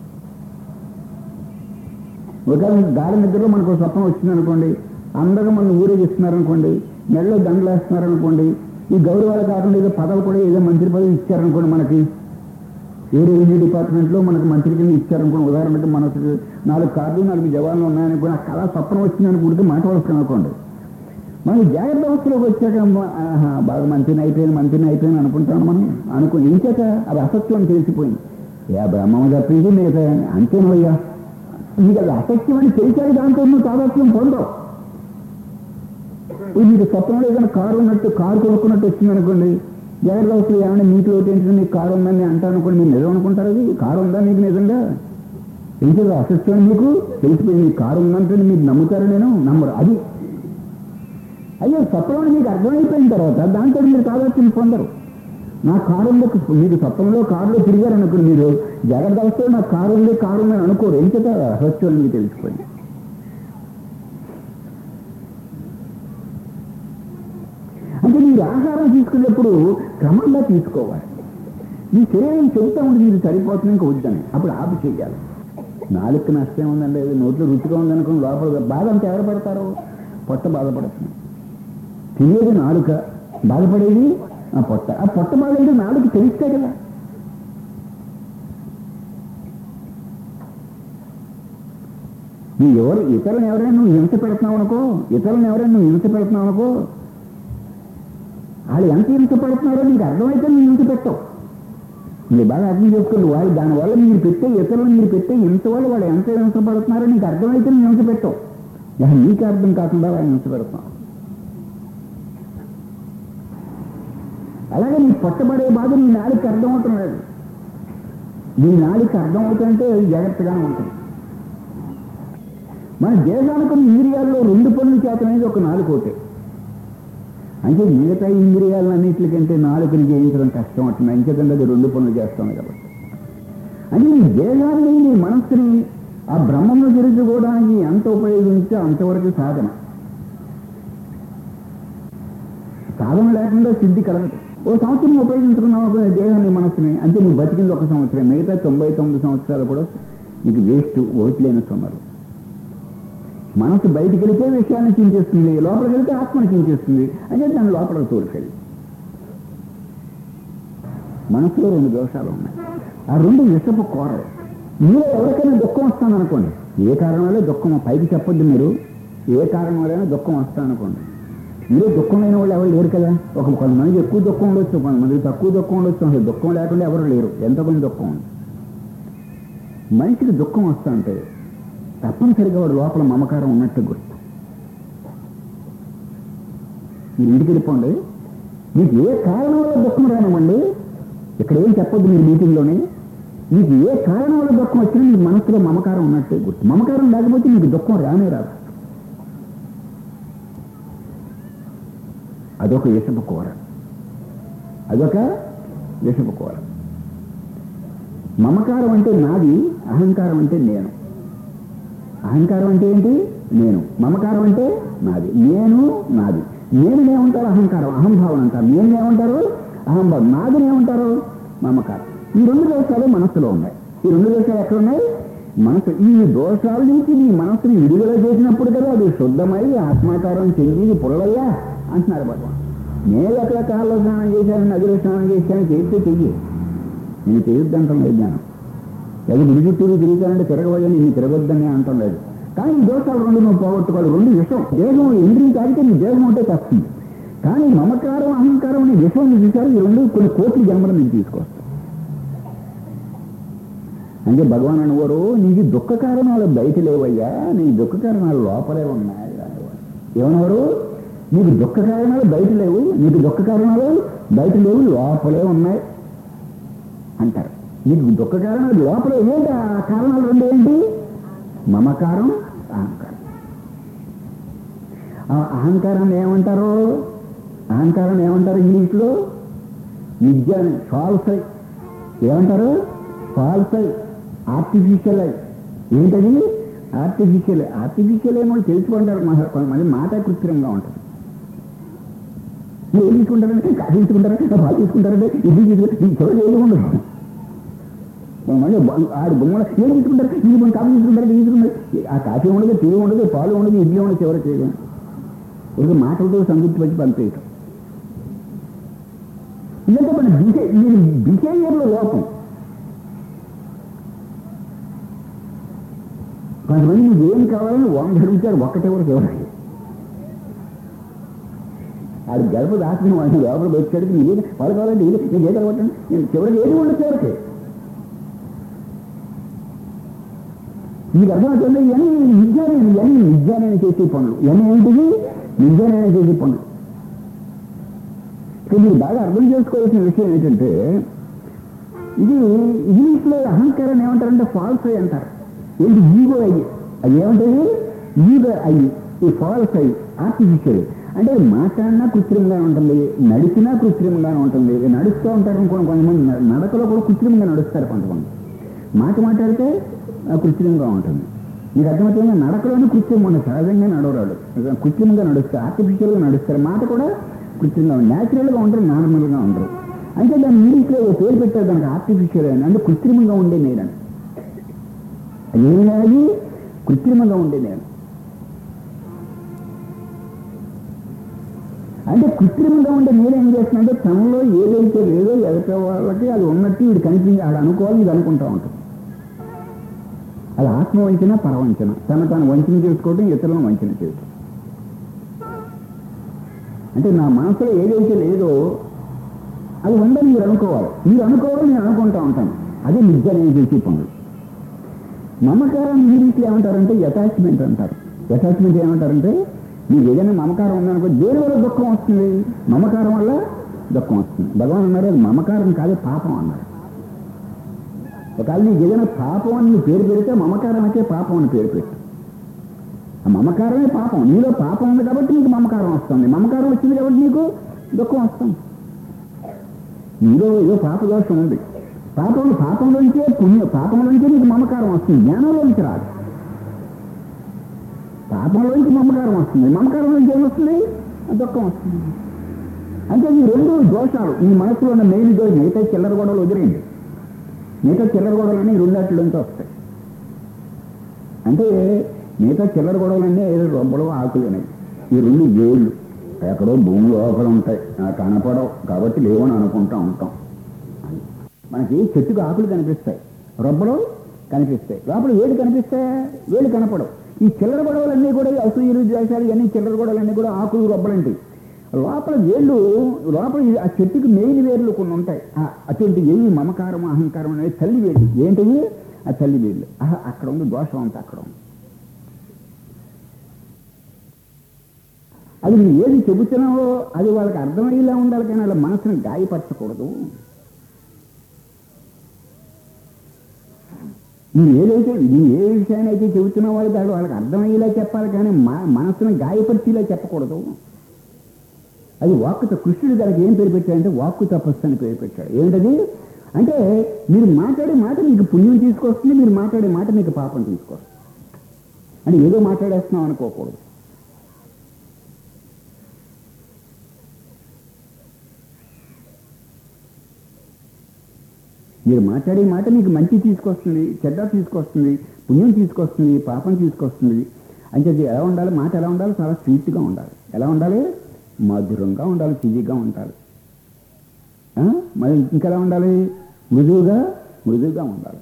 ఒకవేళ గాలి నిద్రలో మనకు ఒక స్వప్నం వచ్చింది అనుకోండి అందరూ మనం ఊరేగిస్తున్నారు అనుకోండి మెడలో దండలు వేస్తున్నారు అనుకోండి ఈ గౌరవాలు కాకుండా ఏదో పదవి కూడా ఏదో మంత్రి పదవి ఇచ్చారనుకోండి మనకి ఏ రెవెన్యూ డిపార్ట్మెంట్లో మనకు మంత్రి కింద ఇచ్చారనుకోండి ఉదాహరణకి మనకు నాలుగు కార్లు నాలుగు జవాన్లు ఉన్నాయనుకోండి ఆ కళ స్వప్నం వచ్చిందని కూడా మాట్లాడుతున్నాం అనుకోండి మనం జాగ్రత్త అవస్థలోకి వచ్చాక మ- ఆహా, బాగా మంత్రిని అయిపోయింది మంత్రిని అయిపోయింది అనుకుంటాను మనం అనుకో ఇంచాక అది అసత్యం అని తెలిసిపోయింది ఏ బ్రహ్మం తప్పింది మిగతా అంతేనయ్యా నీకు అది అసత్యం అని తెలిసాక దాంతో నువ్వు తాదాత్మ్యం పొందవు ఇప్పుడు మీకు స్వప్నంలో ఏదైనా కారు ఉన్నట్టు కారు కొనుక్కున్నట్టు వచ్చింది అనుకోండి జాగ్రత్త అవసరం ఏమైనా మీకులో ఏంటంటే మీకు కారు ఉందని నేను అంటాను అనుకోండి మీరు నిజం అనుకుంటారు అది కారు ఉందా మీకు నిజంగా తెలిసేది అసత్యం అని మీకు తెలిసిపోయింది మీకు కారు ఉందంటే మీరు నమ్ముతారు నేను నమ్మరు అది అయ్యో స్వప్నంలో మీకు అర్థమైపోయిన తర్వాత దాంతో మీరు తాదాత్మ్యం పొందరు నా కారు ఉంది మీకు స్వప్నంలో కారులో తిరిగారు అనుకోండి మీరు జాగ్రత్త అవస్థలో నా కారు ఉంది కారు ఉందని అనుకోరు ఏం చేత అసత్యం అని మీకు తెలిసిపోయింది అంటే మీరు ఆహారం తీసుకునేప్పుడు క్రమంగా తీసుకోవాలి మీ శరీరం చెబుతా ఉంటుంది ఇది సరిపోతుంది ఇంకా వద్దని అప్పుడు ఆపు చేయాలి నాలుగు నష్టం ఉందండి అది నోట్లో రుచిగా ఉందనుకుని లోపల బాధ అంతా ఎవరు పడతారు పొట్ట బాధపడుతుంది తినేది నాలుక బాధపడేది ఆ పొట్ట ఆ పొట్ట బాధ అంటే నాలుగు తెలిస్తే కదా నువ్వు ఎవరు ఇతరులను ఎవరైనా నువ్వు హింస పెడుతున్నావు అనుకో ఇతరులను ఎవరైనా నువ్వు హింస పెడుతున్నావు అనుకో వాళ్ళు ఎంత హింస పడుతున్నారో నీకు అర్థమైతే నువ్వు హింస పెట్టవు మీరు బాగా అర్థం చేసుకోండి వాళ్ళు దానివల్ల మీరు పెట్టే ఇతరులు మీరు పెట్టే హింస వల్ల వాళ్ళు ఎంత హింస పడుతున్నారో నీకు అర్థమైతే నువ్వు హింస పెట్టవు ఇక నీకు అర్థం కాకుండా వాళ్ళు హింస పెడతాం అలాగే నీ పట్టబడే బాధ నీ నాలుగు అర్థం అవుతున్నాడు నీ నాలుగు అర్థం అవుతుంటే అది జాగ్రత్తగానే ఉంటుంది మన దేశానికి ఇంద్రియాల్లో రెండు పనులు చేతనేది ఒక నాలుగు ఒకటే అంటే మిగతా ఇంద్రియాలన్నింటికంటే నాలుగుని జయించడం కష్టం అవుతుంది అంచేతంటే అది రెండు పనులు చేస్తాను కాబట్టి అంటే నీ దేహాన్ని నీ మనస్సుని ఆ బ్రహ్మంలో తెలుసుకోవడానికి ఎంత ఉపయోగించో అంతవరకు సాధన సాధన లేకుండా సిద్ధి కలగదు ఓ సంవత్సరం ఉపయోగించుకున్నావు అనుకో నీ దేహాన్ని మనస్సుని అంటే నువ్వు బతికింది ఒక సంవత్సరం మిగతా తొంభై తొమ్మిది సంవత్సరాలు కూడా నీకు వేస్ట్ ఓటు లేనట్టున్నారు మనసు బయటికి వెళితే విషయాన్ని చించేస్తుంది లోపలికి వెళితే ఆత్మని చించేస్తుంది అంటే దాని లోపలికి తోడుకెళ్ళి మనసులో రెండు దోషాలు ఉన్నాయి ఆ రెండు విషపు కోరలు మీరు ఎవరికైనా దుఃఖం వస్తాను అనుకోండి ఏ కారణం వల్ల దుఃఖం పైకి చెప్పొద్దు మీరు ఏ కారణం వల్లైనా దుఃఖం వస్తాను అనుకోండి మీరు దుఃఖం లేని వాళ్ళు ఎవరు లేరు కదా ఒక కొంతమందికి ఎక్కువ దుఃఖం ఉండొచ్చు కొంతమందికి తక్కువ దుఃఖం ఉండొచ్చు అసలు దుఃఖం లేకుండా ఎవరు లేరు ఎంతమంది దుఃఖం ఉంది మనిషికి దుఃఖం వస్తా అంటే తప్పనిసరిగా వాడు లోపల మమకారం ఉన్నట్టు గుర్తు మీరు ఇంటికి వెళ్ళిపోండి మీకు ఏ కారణం వల్ల దుఃఖం రానివ్వండి ఇక్కడ ఏం చెప్పొద్దు మీరు మీటింగ్లోనే మీకు ఏ కారణం వల్ల దుఃఖం వచ్చినా మీ మనసులో మమకారం ఉన్నట్టే గుర్తు మమకారం లేకపోతే మీకు దుఃఖం రానే రాదు అదొక విషపు కూర అదొక విషపు కూర మమకారం అంటే నాది అహంకారం అంటే నేను అహంకారం అంటే ఏంటి నేను మమకారం అంటే నాది నేను నాది నేను ఏమంటారు అహంకారం అహంభావం అంటారు నేను ఏమంటారు అహంభావం నాది ఏమంటారు మమకారం ఈ రెండు దోషాలు మనస్సులో ఉన్నాయి ఈ రెండు దోషాలు ఎక్కడ ఉన్నాయి మనసు ఈ దోషాల నుంచి నీ మనస్సుని విడుదల చేసినప్పుడు కదా అది శుద్ధమై ఆత్మాకారం చెంది పురలయ్యా అంటున్నారు భగవాన్ నేను ఎక్కడ కాళ్ళలో స్నానం చేశాను నదిలో స్నానం చేశాను చేస్తే చెయ్యి నేను చేయొద్దంటాం లేదు జ్ఞానం అది గుడి చుట్టూరు తిరుగుతానంటే తిరగవద్దని నేను తిరగొద్దని అంటాం లేదు కానీ ఈ దోషాలు రెండు నువ్వు పోగొట్టుకోవాలి రెండు విషం దేహం ఇంద్రియం తాగితే నీ దేహం ఉంటే కష్టం కానీ మమకారం అహంకారం అనే విషయం నువ్వు చూశారు ఈ రెండు కొన్ని కోట్ల జన్మలు నేను తీసుకొస్తాను అంటే భగవాన్ అనేవారు నీకు దుఃఖ కారణాలు బయట లేవయ్యా నీ దుఃఖ కారణాలు లోపలే ఉన్నాయి అనేవారు ఏమన్నారు నీకు దుఃఖ కారణాలు బయట లేవు నీకు దుఃఖ కారణాలు బయట లేవు లోపలే ఉన్నాయి అంటారు నీకు దుఃఖ కారణాలు లోపల ఏంటి ఆ కారణాలు రెండు ఏంటి మమకారం అహంకారం ఆ అహంకారాన్ని ఏమంటారు అహంకారాన్ని ఏమంటారు ఇంగ్లీష్లో విద్య ఫాల్స్ ఏమంటారు ఫాల్స్ ఆర్టిఫిషియల్ ఏంటది ఆర్టిఫిషియల్ ఆర్టిఫిషియల్ ఏమో తెలుసుకుంటారు మా- కొంతమంది మాట కృత్రిమంగా ఉంటుంది ఏం తీసుకుంటారంటే కాఫీ తీసుకుంటారంటే పాలు తీసుకుంటారంటే ఇది తీసుకుంటారు ఈ చివరి ఏది ఉండదు మళ్ళీ ఆడు బొమ్మలు ఏం తీసుకుంటారు ఇది మన కాఫీ తీసుకుంటారు ఇది తీసుకుంటారు ఆ కాఫీ ఉండదు టీ ఉండదు పాలు ఉండదు ఇడ్లీ ఉండదు చివరికి చేయడం ఒక మాటలతో సంతృప్తి వచ్చి పంపేయటం ఇదంతా మన బిహే నేను బిహేవియర్లో లోపం కొంతమంది నీకు ఏం కావాలని వంద అడుగుతారు ఒక్కటే వరకు ఎవరికి ఆడు గడప దాచిన వాడిని లోపల వచ్చాడు నీకు వాళ్ళు కావాలంటే ఇది నేను ఏ తర్వాత నేను చివరికి ఏది ఉండదు చివరికి మీకు అర్థమవుతుంది ఇవన్నీ నిజానే ఇవన్నీ నిజానే చేసే పనులు ఇవన్నీ ఏంటిది నిజానే చేసే పనులు ఇక్కడ మీరు బాగా అర్థం చేసుకోవాల్సిన విషయం ఏంటంటే ఇది ఇంగ్లీష్లో అహంకారం ఏమంటారంటే ఫాల్స్ అయ్యి అంటారు ఏంటి ఈగో అయ్యి అది ఏమంటుంది ఈగో అయ్యి ఈ ఫాల్స్ అయ్యి ఆర్టిఫిషియల్ అంటే మాట్లాడినా కృత్రిమంగా ఉంటుంది నడిచినా కృత్రిమంగానే ఉంటుంది నడుస్తూ ఉంటారు అనుకోండి కొంతమంది న- నడకలో కూడా కృత్రిమంగా నడుస్తారు కొంతమంది మాట మాట్లాడితే ఆ, కృత్రిమంగా ఉంటుంది మీకు అర్థమవుతుంది నడకలోనే కృత్రిమం ఉండదు సహజంగా నడవరాడు కృత్రిమంగా నడుస్తారు ఆర్టిఫిషియల్గా నడుస్తారు మాట కూడా కృత్రిమంగా ఉంటుంది న్యాచురల్గా ఉంటారు నార్మల్గా ఉండరు అంటే దాని ఇంగ్లీష్లో ఓ పేరు పెట్టారు దానికి ఆర్టిఫిషియల్ అని అంటే కృత్రిమంగా ఉండే నేరని ఏది కృత్రిమంగా ఉండే నేను అంటే కృత్రిమంగా ఉండే నేను ఏం చేస్తున్నా తనలో ఏదైతే లేదో ఎదుట వాళ్ళకి అది ఉన్నట్టు వీడు కనిపించి ఆడు అనుకోవాలి ఇది అనుకుంటా ఉంటాం అది ఆత్మవంచన పరవంచన తను తాను వంచన చేసుకోవడం ఇతరులను వంచన చేయటం అంటే నా మనసులో ఏదైతే లేదో అది ఉందని మీరు అనుకోవాలి మీరు అనుకోవడం నేను అనుకుంటా ఉంటాను అదే నిజ నేను చేసే పనులు మమకారం ఇంగ్లీష్లో ఏమంటారంటే అటాచ్మెంట్ అంటారు అటాచ్మెంట్ ఏమంటారంటే మీకు ఏదైనా మమకారం ఉందనుకో దేని వల్ల దుఃఖం వస్తుంది మమకారం వల్ల దుఃఖం వస్తుంది భగవాన్ అన్నారు అది మమకారం కాదు పాపం అన్నారు ఒకవేళ నీకు ఏదైనా పాపం అని నువ్వు పేరు పెడితే మమకారానికే పాపం అని పేరు పెట్టు ఆ మమకారమే పాపం నీలో పాపం ఉంది కాబట్టి నీకు మమకారం వస్తుంది మమకారం వచ్చింది కాబట్టి నీకు దుఃఖం వస్తుంది నీలో ఏదో పాప దోషం ఉంది పాపం పాపంలోంచే పుణ్య పాపంలోంచే నీకు మమకారం వస్తుంది జ్ఞానంలోంచి రాదు పాపంలోంచి మమకారం వస్తుంది మమకారంలోంచి ఏమొస్తుంది దుఃఖం వస్తుంది అంటే ఈ రెండు దోషాలు ఈ మనసులో ఉన్న మెయిన్ దోషం మిగతా చిల్లర గొడవలు వదిలేయండి మిగతా చిల్లర గొడవలన్నీ రెండాటిలోంచి వస్తాయి అంటే మిగతా చిల్లర గొడవలన్నీ ఏదో రొబ్బలు ఆకులున్నాయి ఈ రెండు వేళ్ళు ఎక్కడో భూమి లోపల ఉంటాయి నాకు కనపడవు కాబట్టి లేవని అనుకుంటా ఉంటాం మనకి చెట్టుకు ఆకులు కనిపిస్తాయి రొబ్బలు కనిపిస్తాయి లోపల వేలు కనిపిస్తాయా వేలు కనపడవు ఈ చిల్లర గొడవలన్నీ కూడా ఈ అసూయలు ద్వేషాలు ఇవన్నీ చిల్లర గొడవలన్నీ కూడా ఆకులు రొబ్బలంటాయి లోపల వేళ్ళు లోపల ఈ- ఆ చెట్టుకి మెయిన్ వేర్లు కొన్ని ఉంటాయి ఆ అటువంటి ఏవి మమకారం అహంకారం అనేది తల్లి వేళ్ళు ఏంటివి ఆ తల్లి వేళ్ళు ఆహా, అక్కడ ఉంది దోషం అంతా అక్కడ ఉంది అది నువ్వు ఏది చెబుతున్నావో అది వాళ్ళకి అర్థమయ్యేలా ఉండాలి కానీ వాళ్ళ మనసును గాయపరచకూడదు నువ్వు ఏదైతే నువ్వు ఏ విషయాన్ని అయితే చెబుతున్నావో అది వాళ్ళు వాళ్ళకి అర్థమయ్యేలా చెప్పాలి కానీ మా మనసును గాయపరిచేలా చెప్పకూడదు అది వాక్కుతో కృష్ణుడు దానికి ఏం పేరు పెట్టాడంటే వాక్కు తపస్సు అని పేరు పెట్టాడు ఏంటది అంటే మీరు మాట్లాడే మాట మీకు పుణ్యం తీసుకొస్తుంది మీరు మాట్లాడే మాట మీకు పాపం తీసుకొస్తుంది అంటే ఏదో మాట్లాడేస్తున్నాం అనుకోకూడదు మీరు మాట్లాడే మాట మీకు మంచి తీసుకొస్తుంది చెడ్డ తీసుకొస్తుంది పుణ్యం తీసుకొస్తుంది పాపం తీసుకొస్తుంది అంటే అది ఎలా ఉండాలి మాట ఎలా ఉండాలి చాలా స్వీట్గా ఉండాలి ఎలా ఉండాలి మధురంగా ఉండాలి తీయగా ఉండాలి ఆ? మరి ఇంకెలా ఉండాలి మృదువుగా మృదువుగా ఉండాలి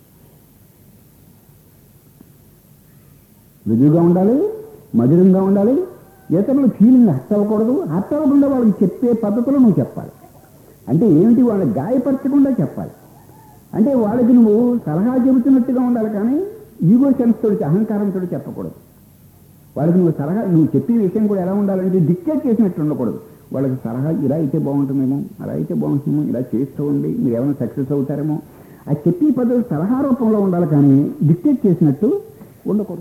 మృదువుగా ఉండాలి మధురంగా ఉండాలి ఇతరులు ఫీలింగ్ హర్ట్ అవ్వకూడదు హర్ట్ అవ్వకుండా వాళ్ళకి చెప్పే పద్ధతిలో నువ్వు చెప్పాలి అంటే ఏమిటి వాళ్ళని గాయపరచకుండా చెప్పాలి అంటే వాళ్ళకి నువ్వు సలహా చెబుతున్నట్టుగా ఉండాలి కానీ ఈగో సెన్స్ తోటి అహంకారంతో చెప్పకూడదు వాళ్ళకి నువ్వు సలహా నువ్వు చెప్పే విషయం కూడా ఎలా ఉండాలంటే డిక్టేట్ చేసినట్టు ఉండకూడదు వాళ్ళకి సలహా ఇలా అయితే బాగుంటుందేమో అలా అయితే బాగుంటుందేమో ఇలా చేస్తూ ఉండి మీరు ఏమైనా సక్సెస్ అవుతారేమో అది చెప్పే పద్ధతి సలహా రూపంలో ఉండాలి కానీ డిక్టేట్ చేసినట్టు ఉండకూడదు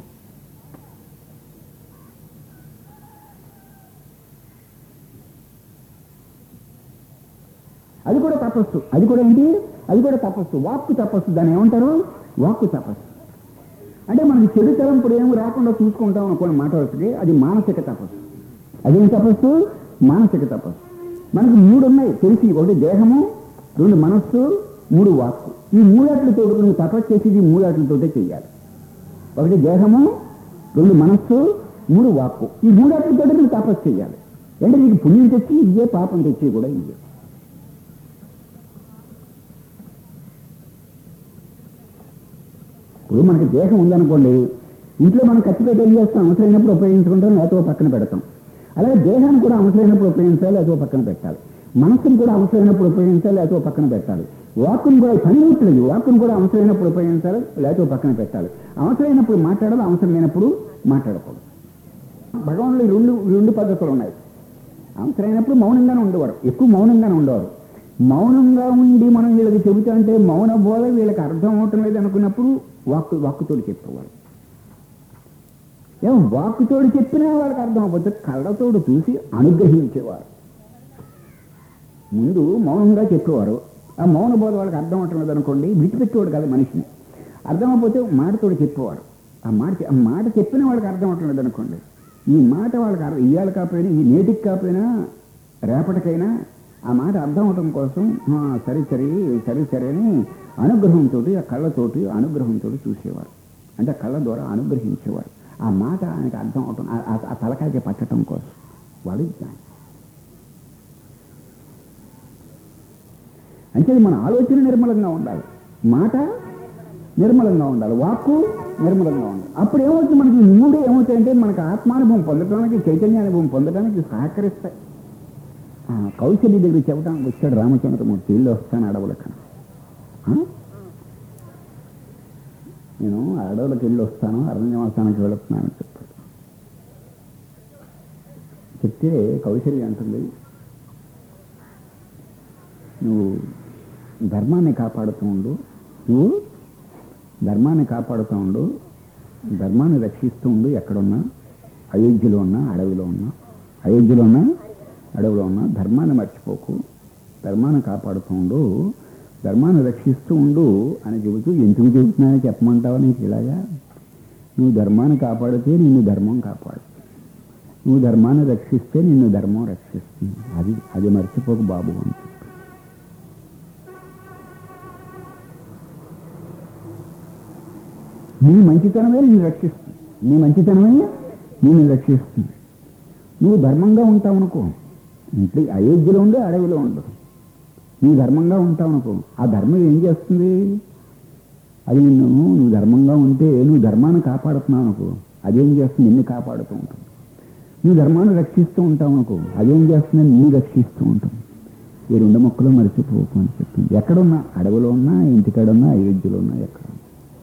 అది కూడా తపస్సు అది కూడా ఏంటి అది కూడా తపస్సు వాక్కు తపస్సు దాన్ని ఏమంటారు వాక్కు తపస్సు అంటే మనకి చెడు తలంపుడు ఏమి రాకుండా చూసుకుంటాం అనుకోని మాట వస్తుంది అది మానసిక తపస్సు అదేం తపస్సు మానసిక తపస్సు మనకు మూడు ఉన్నాయి తెలిసి ఒకటి దేహము రెండు మనస్సు మూడు వాక్కు ఈ మూడాట్లతో నువ్వు తపస్సు చేసేది ఈ మూడాట్లతోటే చెయ్యాలి ఒకటి దేహము రెండు మనస్సు మూడు వాక్కు ఈ మూడాట్లతో నువ్వు తపస్సు చేయాలి అంటే నీకు పుణ్యం తెచ్చి ఇదే పాపం తెచ్చి కూడా ఇదే ఇప్పుడు మనకి దేహం ఉందనుకోండి ఇంట్లో మనం ఖర్చు పెట్టి ఏం చేస్తాం అవసరమైనప్పుడు ఉపయోగించుకుంటాం లేకపోతే పక్కన పెడతాం అలాగే దేహాన్ని కూడా అవసరమైనప్పుడు ఉపయోగించాలి లేకపోతే పక్కన పెట్టాలి మనసుని కూడా అవసరమైనప్పుడు ఉపయోగించాలి లేకపోతే పక్కన పెట్టాలి వాక్కుని కూడా పనిముట్లేదు వాక్కుని కూడా అవసరమైనప్పుడు ఉపయోగించాలి లేకపోతే పక్కన పెట్టాలి అవసరమైనప్పుడు మాట్లాడాలి అవసరం లేనప్పుడు మాట్లాడకూడదు భగవాన్లో ఈ రెండు ఈ రెండు పద్ధతులు ఉన్నాయి అవసరమైనప్పుడు మౌనంగానే ఉండేవారు ఎక్కువ మౌనంగానే ఉండేవారు మౌనంగా ఉండి మనం వీళ్ళకి చెబుతా అంటే మౌన బోధ వీళ్ళకి అర్థం అవటం లేదు అనుకున్నప్పుడు వాక్కు వాక్కుతోటి చెప్పేవారు ఏమో వాక్కుతోడు చెప్పినా వాళ్ళకి అర్థం అవ్వద్దు కళ్ళతోడు చూసి అనుగ్రహించేవారు ముందు మౌనంగా చెప్పేవారు ఆ మౌన బోధ వాళ్ళకి అర్థం అవటం లేదు అనుకోండి విడిచిపెట్టేవాడు కాదు మనిషిని అర్థం అవ్వకపోతే మాటతోడు చెప్పేవారు ఆ మాట చె- ఆ మాట చెప్పిన వాళ్ళకి అర్థం అవటం లేదు అనుకోండి ఈ మాట వాళ్ళకి అర్థం ఇవాళ కాకపోయినా ఈ నేటికి కాకపోయినా రేపటికైనా ఆ మాట అర్థం అవటం కోసం "ఆ, సరే సరే సరే సరే అని అనుగ్రహంతో ఆ కళ్ళతోటి అనుగ్రహంతో చూసేవారు అంటే ఆ కళ్ళ ద్వారా అనుగ్రహించేవారు ఆ మాట ఆయనకు అర్థం అవటం ఆ- ఆ- ఆ తలకాయకి పట్టడం కోసం వాడు జ్ఞాని అంటే మన ఆలోచన నిర్మలంగా ఉండాలి మాట నిర్మలంగా ఉండాలి వాక్కు నిర్మలంగా ఉండాలి అప్పుడు ఏమవుతుంది మనకి ఈ మూడు ఏమవుతాయంటే మనకి ఆత్మానుభవం పొందడానికి చైతన్యానుభవం పొందడానికి సహకరిస్తాయి ఆ, కౌశల్య దగ్గర చెప్పడానికి వచ్చాడు రామచంద్రమూర్తి ఇల్లు వస్తాను అడవులకు ఆ? నేను అడవులకు వెళ్ళి వస్తాను అరణ్యవాసానికి వెళుతున్నాను చెప్పాడు చెప్తే కౌశల్య అంటుంది నువ్వు ధర్మాన్ని కాపాడుతూ ఉండు నువ్వు ధర్మాన్ని కాపాడుతూ ఉండు ధర్మాన్ని రక్షిస్తూ ఉండు ఎక్కడున్నా అయోధ్యలో ఉన్నా అడవిలో ఉన్నా అయోధ్యలో ఉన్నా అడవిలో ఉన్నా ధర్మాన్ని మర్చిపోకు ధర్మాన్ని కాపాడుతూ ఉండు ధర్మాన్ని రక్షిస్తూ ఉండు అని చెబుతూ ఎందుకు చెబుతున్నానని చెప్పమంటావా నీకు ఇలాగా నువ్వు ధర్మాన్ని కాపాడితే నిన్ను ధర్మం కాపాడు నువ్వు ధర్మాన్ని రక్షిస్తే నిన్ను ధర్మం రక్షిస్తుంది అది అది మర్చిపోకు బాబు అని చెప్పి నీ మంచితనమే నేను రక్షిస్తుంది నీ మంచితనమే నేను రక్షిస్తుంది నువ్వు ధర్మంగా ఉంటావు అనుకో ఇంట్లో అయోధ్యలో ఉండు అడవిలో ఉండు నువ్వు ధర్మంగా ఉంటావు అనుకో ఆ ధర్మం ఏం చేస్తుంది అది నిన్ను నువ్వు ధర్మంగా ఉంటే నువ్వు ధర్మాన్ని కాపాడుతున్నావు అనుకో అదేం చేస్తుంది నిన్ను కాపాడుతూ ఉంటుంది నువ్వు ధర్మాన్ని రక్షిస్తూ ఉంటావు అనుకో అదేం చేస్తుంది నిన్ను రక్షిస్తూ ఉంటుంది ఈ రెండు మొక్కలు మరిచిపోకు అని చెప్పింది ఎక్కడున్నా అడవిలో ఉన్నా ఇంటికాడున్నా అయోధ్యలో ఉన్నా ఎక్కడ ఉన్నా.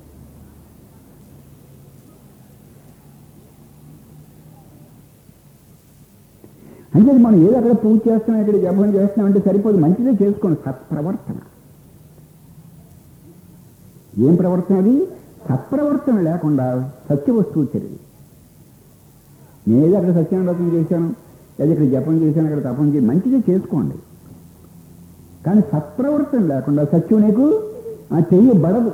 అంటే మనం ఏదో అక్కడ పూజ చేస్తున్నాం ఇక్కడ జపం చేస్తున్నాం అంటే సరిపోదు మంచిదే చేసుకోండి సత్ప్రవర్తన ఏం ప్రవర్తన అది సత్ప్రవర్తన లేకుండా సత్య వస్తువు చర్య నేనేదో అక్కడ సత్యానుభవం చేశాను లేదా ఇక్కడ జపం చేశాను అక్కడ తపం చేసి మంచిదే చేసుకోండి కానీ సత్ప్రవర్తన లేకుండా సత్యం నీకు ఆ చెయ్యబడదు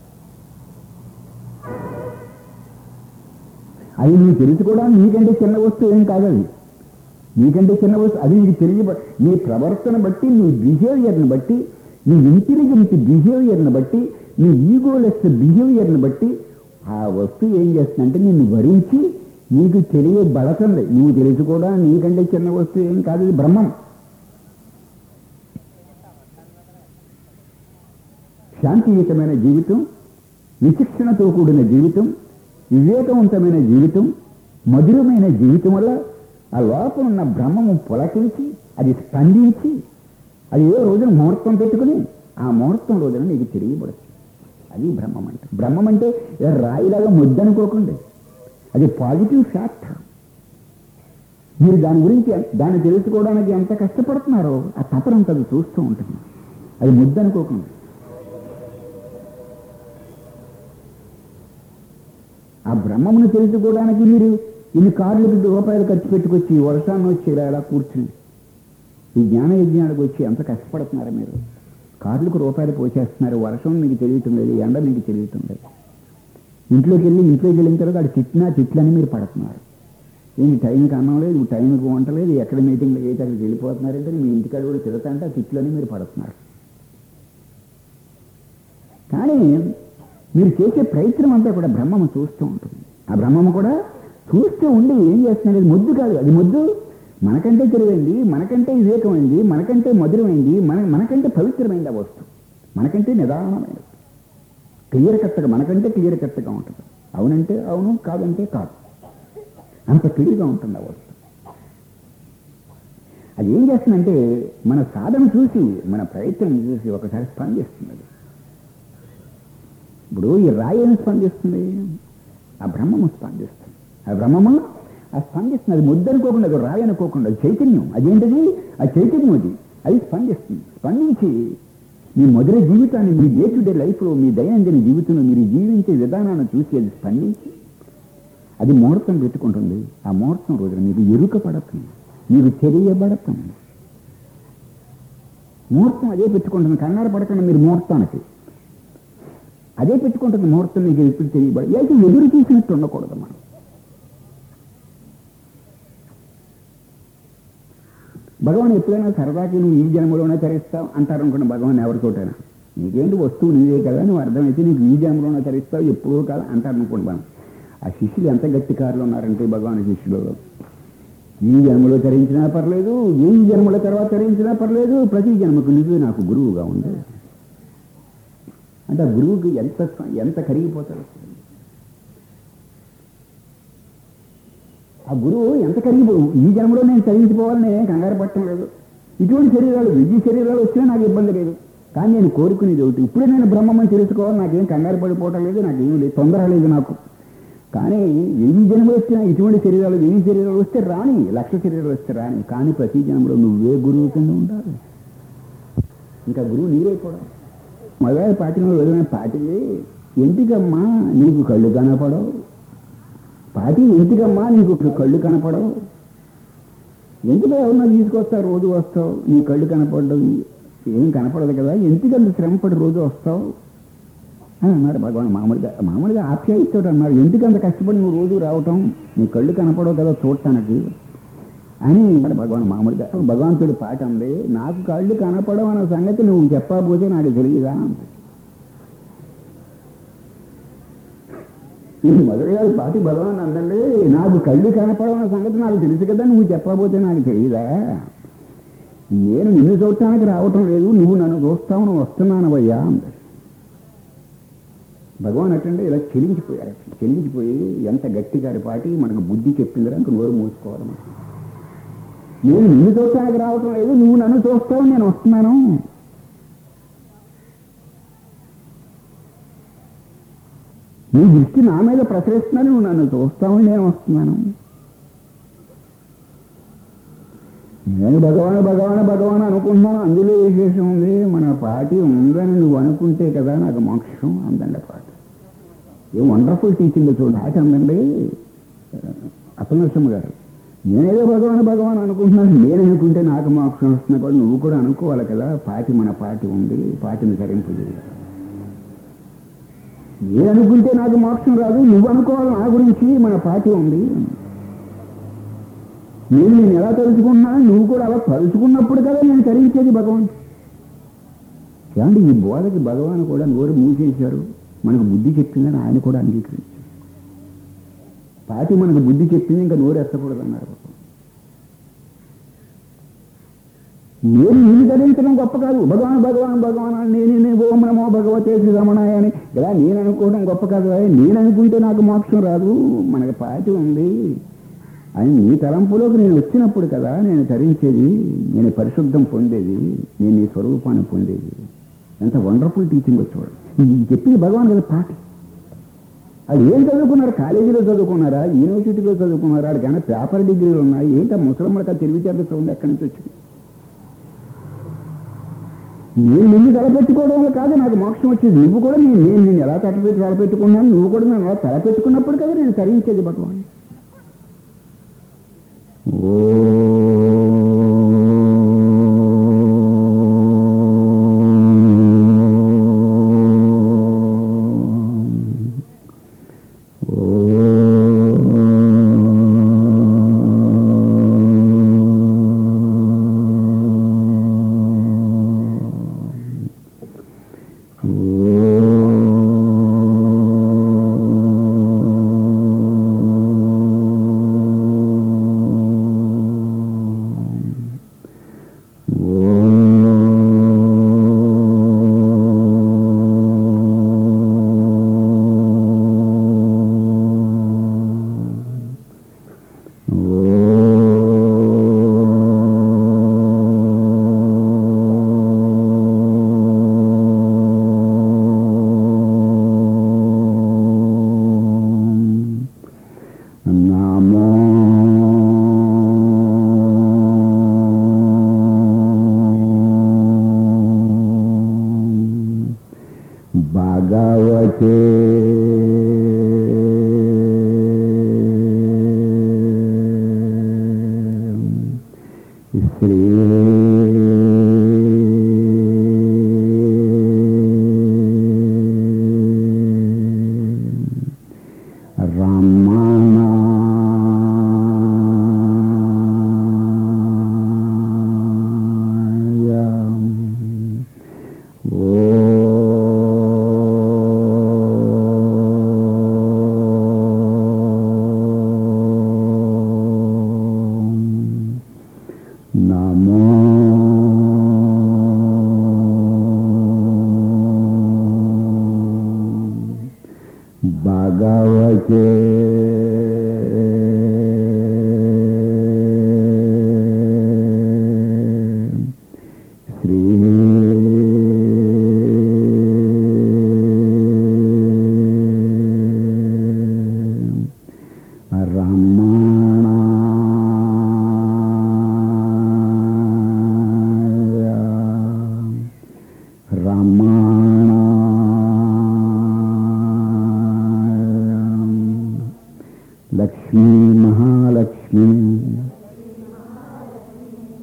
అది నువ్వు తెలుసుకోవడానికి నీకంటే చిన్న వస్తువు ఏం కాదు అది నీకంటే చిన్న వస్తువు అది నీకు తెలియ నీ ప్రవర్తన బట్టి నీ బిహేవియర్ని బట్టి నీ ఇంటెలిజెంట్ బిహేవియర్ని బట్టి నీ ఈగోలెస్ బిహేవియర్ని బట్టి ఆ వస్తువు ఏం చేస్తుందంటే నిన్ను భరించి నీకు తెలియబడతుంది నువ్వు తెలుసుకోవడం నీకంటే చిన్న వస్తువు ఏం కాదు ఇది బ్రహ్మం శాంతియుతమైన జీవితం విచక్షణతో కూడిన జీవితం వివేకవంతమైన జీవితం మధురమైన జీవితం వల్ల ఆ లోపల ఉన్న బ్రహ్మము పులకించి అది స్పందించి అది ఏ రోజున ముహూర్తం పెట్టుకుని ఆ ముహూర్తం రోజున నీకు తెలియబడుతుంది అది బ్రహ్మం అంటే బ్రహ్మం అంటే ఏ రాయిలాగా ముద్దనుకోకండి అది పాజిటివ్ ఫ్యాక్ట్ మీరు దాని గురించి దాన్ని తెలుసుకోవడానికి ఎంత కష్టపడుతున్నారో ఆ తపనంత అది చూస్తూ ఉంటుంది అది ముద్దనుకోకండి ఆ బ్రహ్మమును తెలుసుకోవడానికి మీరు ఇన్ని కార్లకు రూపాయలు ఖర్చు పెట్టుకొచ్చి వర్షాన్ని వచ్చి ఇలా ఇలా కూర్చుని ఈ జ్ఞాన యజ్ఞానికి వచ్చి ఎంత కష్టపడుతున్నారు మీరు కార్లకు రూపాయలు పోసేస్తున్నారు వర్షం మీకు తెలియటం లేదు ఎండ మీకు తెలియటం లేదు ఇంట్లోకి వెళ్ళి ఇంట్లోకి వెళ్ళిన తర్వాత అది తిట్టినా తిట్లని మీరు పడుతున్నారు ఏంటి టైంకి అన్నం లేదు టైంకి వంట లేదు ఎక్కడ మీటింగ్లో అయితే అక్కడికి వెళ్ళిపోతున్నారంటే మీ ఇంటికాడ కూడా తిడతాంటే ఆ తిట్లని మీరు పడుతున్నారు కానీ మీరు చేసే ప్రయత్నం అంతా కూడా బ్రహ్మము చూస్తూ ఉంటుంది ఆ బ్రహ్మము కూడా చూస్తూ ఉండి ఏం చేస్తున్నది అది ముద్దు కాదు అది ముద్దు మనకంటే తెలివైంది మనకంటే వివేకమైంది మనకంటే మధురమైంది మన మనకంటే పవిత్రమైంది ఆ వస్తువు మనకంటే నిదానమైనది క్లియర్ కట్టగా మనకంటే క్లియర్ కట్టగా ఉంటుంది అవునంటే అవును కాదంటే కాదు అంత క్లియర్గా ఉంటుంది ఆ వస్తువు అది ఏం చేస్తుందంటే మన సాధన చూసి మన ప్రయత్నం చూసి ఒకసారి స్పందిస్తుంది అది ఇప్పుడు ఈ రాయి ఏమి స్పందిస్తుంది ఆ బ్రహ్మము స్పందిస్తుంది ఆ బ్రహ్మము ఆ స్పందిస్తుంది అది ముద్ద అనుకోకుండా అది రాయి అనుకోకుండా అది చైతన్యం అదేంటిది ఆ చైతన్యం అది అది స్పందిస్తుంది స్పందించి మీ మధుర జీవితాన్ని మీ డే టు డే లైఫ్లో మీ దైనందిన జీవితంలో మీరు జీవించే విధానాన్ని చూసి అది స్పందించి అది ముహూర్తం పెట్టుకుంటుంది ఆ ముహూర్తం రోజున మీకు ఎరుక పడుతుంది మీకు తెలియబడుతుంది ముహూర్తం అదే పెట్టుకుంటుంది కంగారు పడకుండా మీరు ముహూర్తానికి అదే పెట్టుకుంటుంది ముహూర్తం మీకు ఎప్పుడు తెలియబడి అయితే ఎదురు చూసినట్టు ఉండకూడదు మనం భగవాన్ ఎప్పుడైనా సరదాకి నువ్వు ఈ జన్మలోనే తరిస్తావు అంటారు అనుకున్న భగవాన్ ఎవరితోటైనా నీకేంటి వస్తువు నీవే కదా నువ్వు అర్థమైతే నీకు ఈ జన్మలోనే తరిస్తావు ఎప్పుడూ కదా అంటారు అనుకోండి మనం ఆ శిష్యులు ఎంత గట్టికారులు ఉన్నారంటే భగవాన్ శిష్యులు ఈ జన్మలో తరించినా పర్లేదు ఏ జన్మల తర్వాత తరించినా పర్లేదు ప్రతి జన్మకు నువ్వే నాకు గురువుగా ఉంది అంటే ఆ గురువుకి ఎంత ఎంత కరిగిపోతాడు ఆ గురువు ఎంత కరిగిపో ఈ జన్మలో నేను చదివించిపోవాలని నేనేం కంగారు పట్టడం లేదు ఇటువంటి శరీరాలు వెయ్యి శరీరాలు వచ్చినా నాకు ఇబ్బంది లేదు కానీ నేను కోరుకునేది ఒకటి ఇప్పుడే నేను బ్రహ్మమని తెలుసుకోవాలి నాకేం కంగారు పడిపోవటం లేదు నాకేం లేదు తొందర లేదు నాకు కానీ వెయ్యి జన్మలు వచ్చినా ఇటువంటి శరీరాలు వెయ్యి శరీరాలు వస్తే రాని లక్ష శరీరాలు వస్తే రాని కానీ ప్రతి జన్మలో నువ్వే గురువు కింద ఉండాలి ఇంకా గురువు నీరైపోవడం మొదలై పాటిన వదిలిన పాటి ఎందుకమ్మా నీకు కళ్ళు కనపడవు పాటి ఎందుకమ్మా నీకు కళ్ళు కనపడవు ఎందుకు ఎవరన్నా తీసుకొస్తావు రోజు వస్తావు నీ కళ్ళు కనపడదు ఏం కనపడదు కదా ఎందుకంత శ్రమపడి రోజు వస్తావు అని అన్నాడు భగవాన్ మామూలుగా మామూలుగా ఆప్యాయిస్తాడు అన్నాడు ఎందుకంత కష్టపడి నువ్వు రోజు రావటం నీ కళ్ళు కనపడవు కదా చూడటానికి అని అన్నాడు భగవాన్ మామూలుగా భగవంతుడి పాట ఉంది నాకు కళ్ళు కనపడవు అన్న సంగతి నువ్వు చెప్పకపోతే నాకు తెలియదా అంది. ఈ మొదటి గారి పాటి భగవాన్ అందండి నాకు కళ్ళు కనపడవన్న సంగతి నాకు తెలుసు కదా నువ్వు చెప్పకపోతే నాకు తెలియదా నేను నిన్ను చూడటానికి రావటం లేదు నువ్వు నన్ను చూస్తావు నువ్వు వస్తున్నానవయ్యా అంది భగవాన్ అట్టండి ఇలా చెలించిపోయారు చెలించిపోయి ఎంత గట్టిగారి పాటి మనకు బుద్ధి చెప్పిందిరా ఇంక నోరు మూసుకోవాలి మనం. నేను నిన్ను చూడటానికి రావటం లేదు నువ్వు నన్ను చూస్తావు నేను వస్తున్నాను నీ దృష్టి నా మీద ప్రసరిస్తున్నాను నువ్వు నన్ను చూస్తావు నేను వస్తున్నాను నేను భగవాన్ భగవాన్ భగవాన్ అనుకుంటున్నాను అందులో విశేషం ఉంది మన పాటి ఉందని నువ్వు అనుకుంటే కదా నాకు మోక్షం అందండి పాట ఏ వండర్ఫుల్ టీచింగ్ చూడండి పాట అందండి అపనరసింహ గారు నేనేదో భగవాన్ భగవాన్ అనుకుంటున్నాను నేను అనుకుంటే నాకు మోక్షం వస్తున్నా కూడా నువ్వు కూడా అనుకోవాలి కదా పాటి మన పాటి ఉంది పాటిని సరింపు నేను అనుకుంటే నాకు మోక్షం రాదు నువ్వు అనుకోవాలి నా గురించి మన పాటి ఉంది నేను నేను ఎలా తలుచుకున్నా నువ్వు కూడా అలా తలుచుకున్నప్పుడు కదా నేను తరించేది భగవాన్ ఏమంటే ఈ బోధకి భగవాన్ కూడా నోరు మూసేశారు మనకు బుద్ధి చెప్పిందని ఆయన కూడా అంగీకరించారు పాటి మనకు బుద్ధి చెప్పింది ఇంకా నోరు ఎత్తకూడదన్నారు నేను నిన్ను ధరించడం గొప్ప కాదు భగవాన్ భగవాన్ భగవాన్ అని నేను నేను ఓం నమో భగవతే శ్రీ రమణాయ అని ఇలా నేను అనుకోవడం గొప్ప కాదు అయ్యా. నేను అనుకుంటే నాకు మోక్షం రాదు మనకు పాటి ఉంది అని నీ తలంపులోకి నేను వచ్చినప్పుడు కదా నేను ధరించేది నేను పరిశుద్ధం పొందేది నేను నీ స్వరూపాన్ని పొందేది ఎంత వండర్ఫుల్ టీచింగ్ వచ్చేవాడు ఇది చెప్పింది భగవాన్ కదా పాటి అది ఏం చదువుకున్నారు కాలేజీలో చదువుకున్నారా యూనివర్సిటీలో చదువుకున్నారా కానీ పేపర్ డిగ్రీలు ఉన్నాయి ఏంటో ముసలమ్మడికి తెలివితేటలు చూడండి ఎక్కడి నుంచి వచ్చింది నేను నిన్ను తలపెట్టుకోవడం వల్ల కాదు నాకు మోక్షం వచ్చింది నువ్వు కూడా నేను నేను నేను ఎలా తలపెట్టి తలపెట్టుకున్నాను నువ్వు కూడా నన్ను అలా తలపెట్టుకున్నప్పుడు కదా నేను తరించేది భగవాన్ నమో భగవతే శ్రీ రమణాయ నమో భగవతే శ్రీ రమణాయ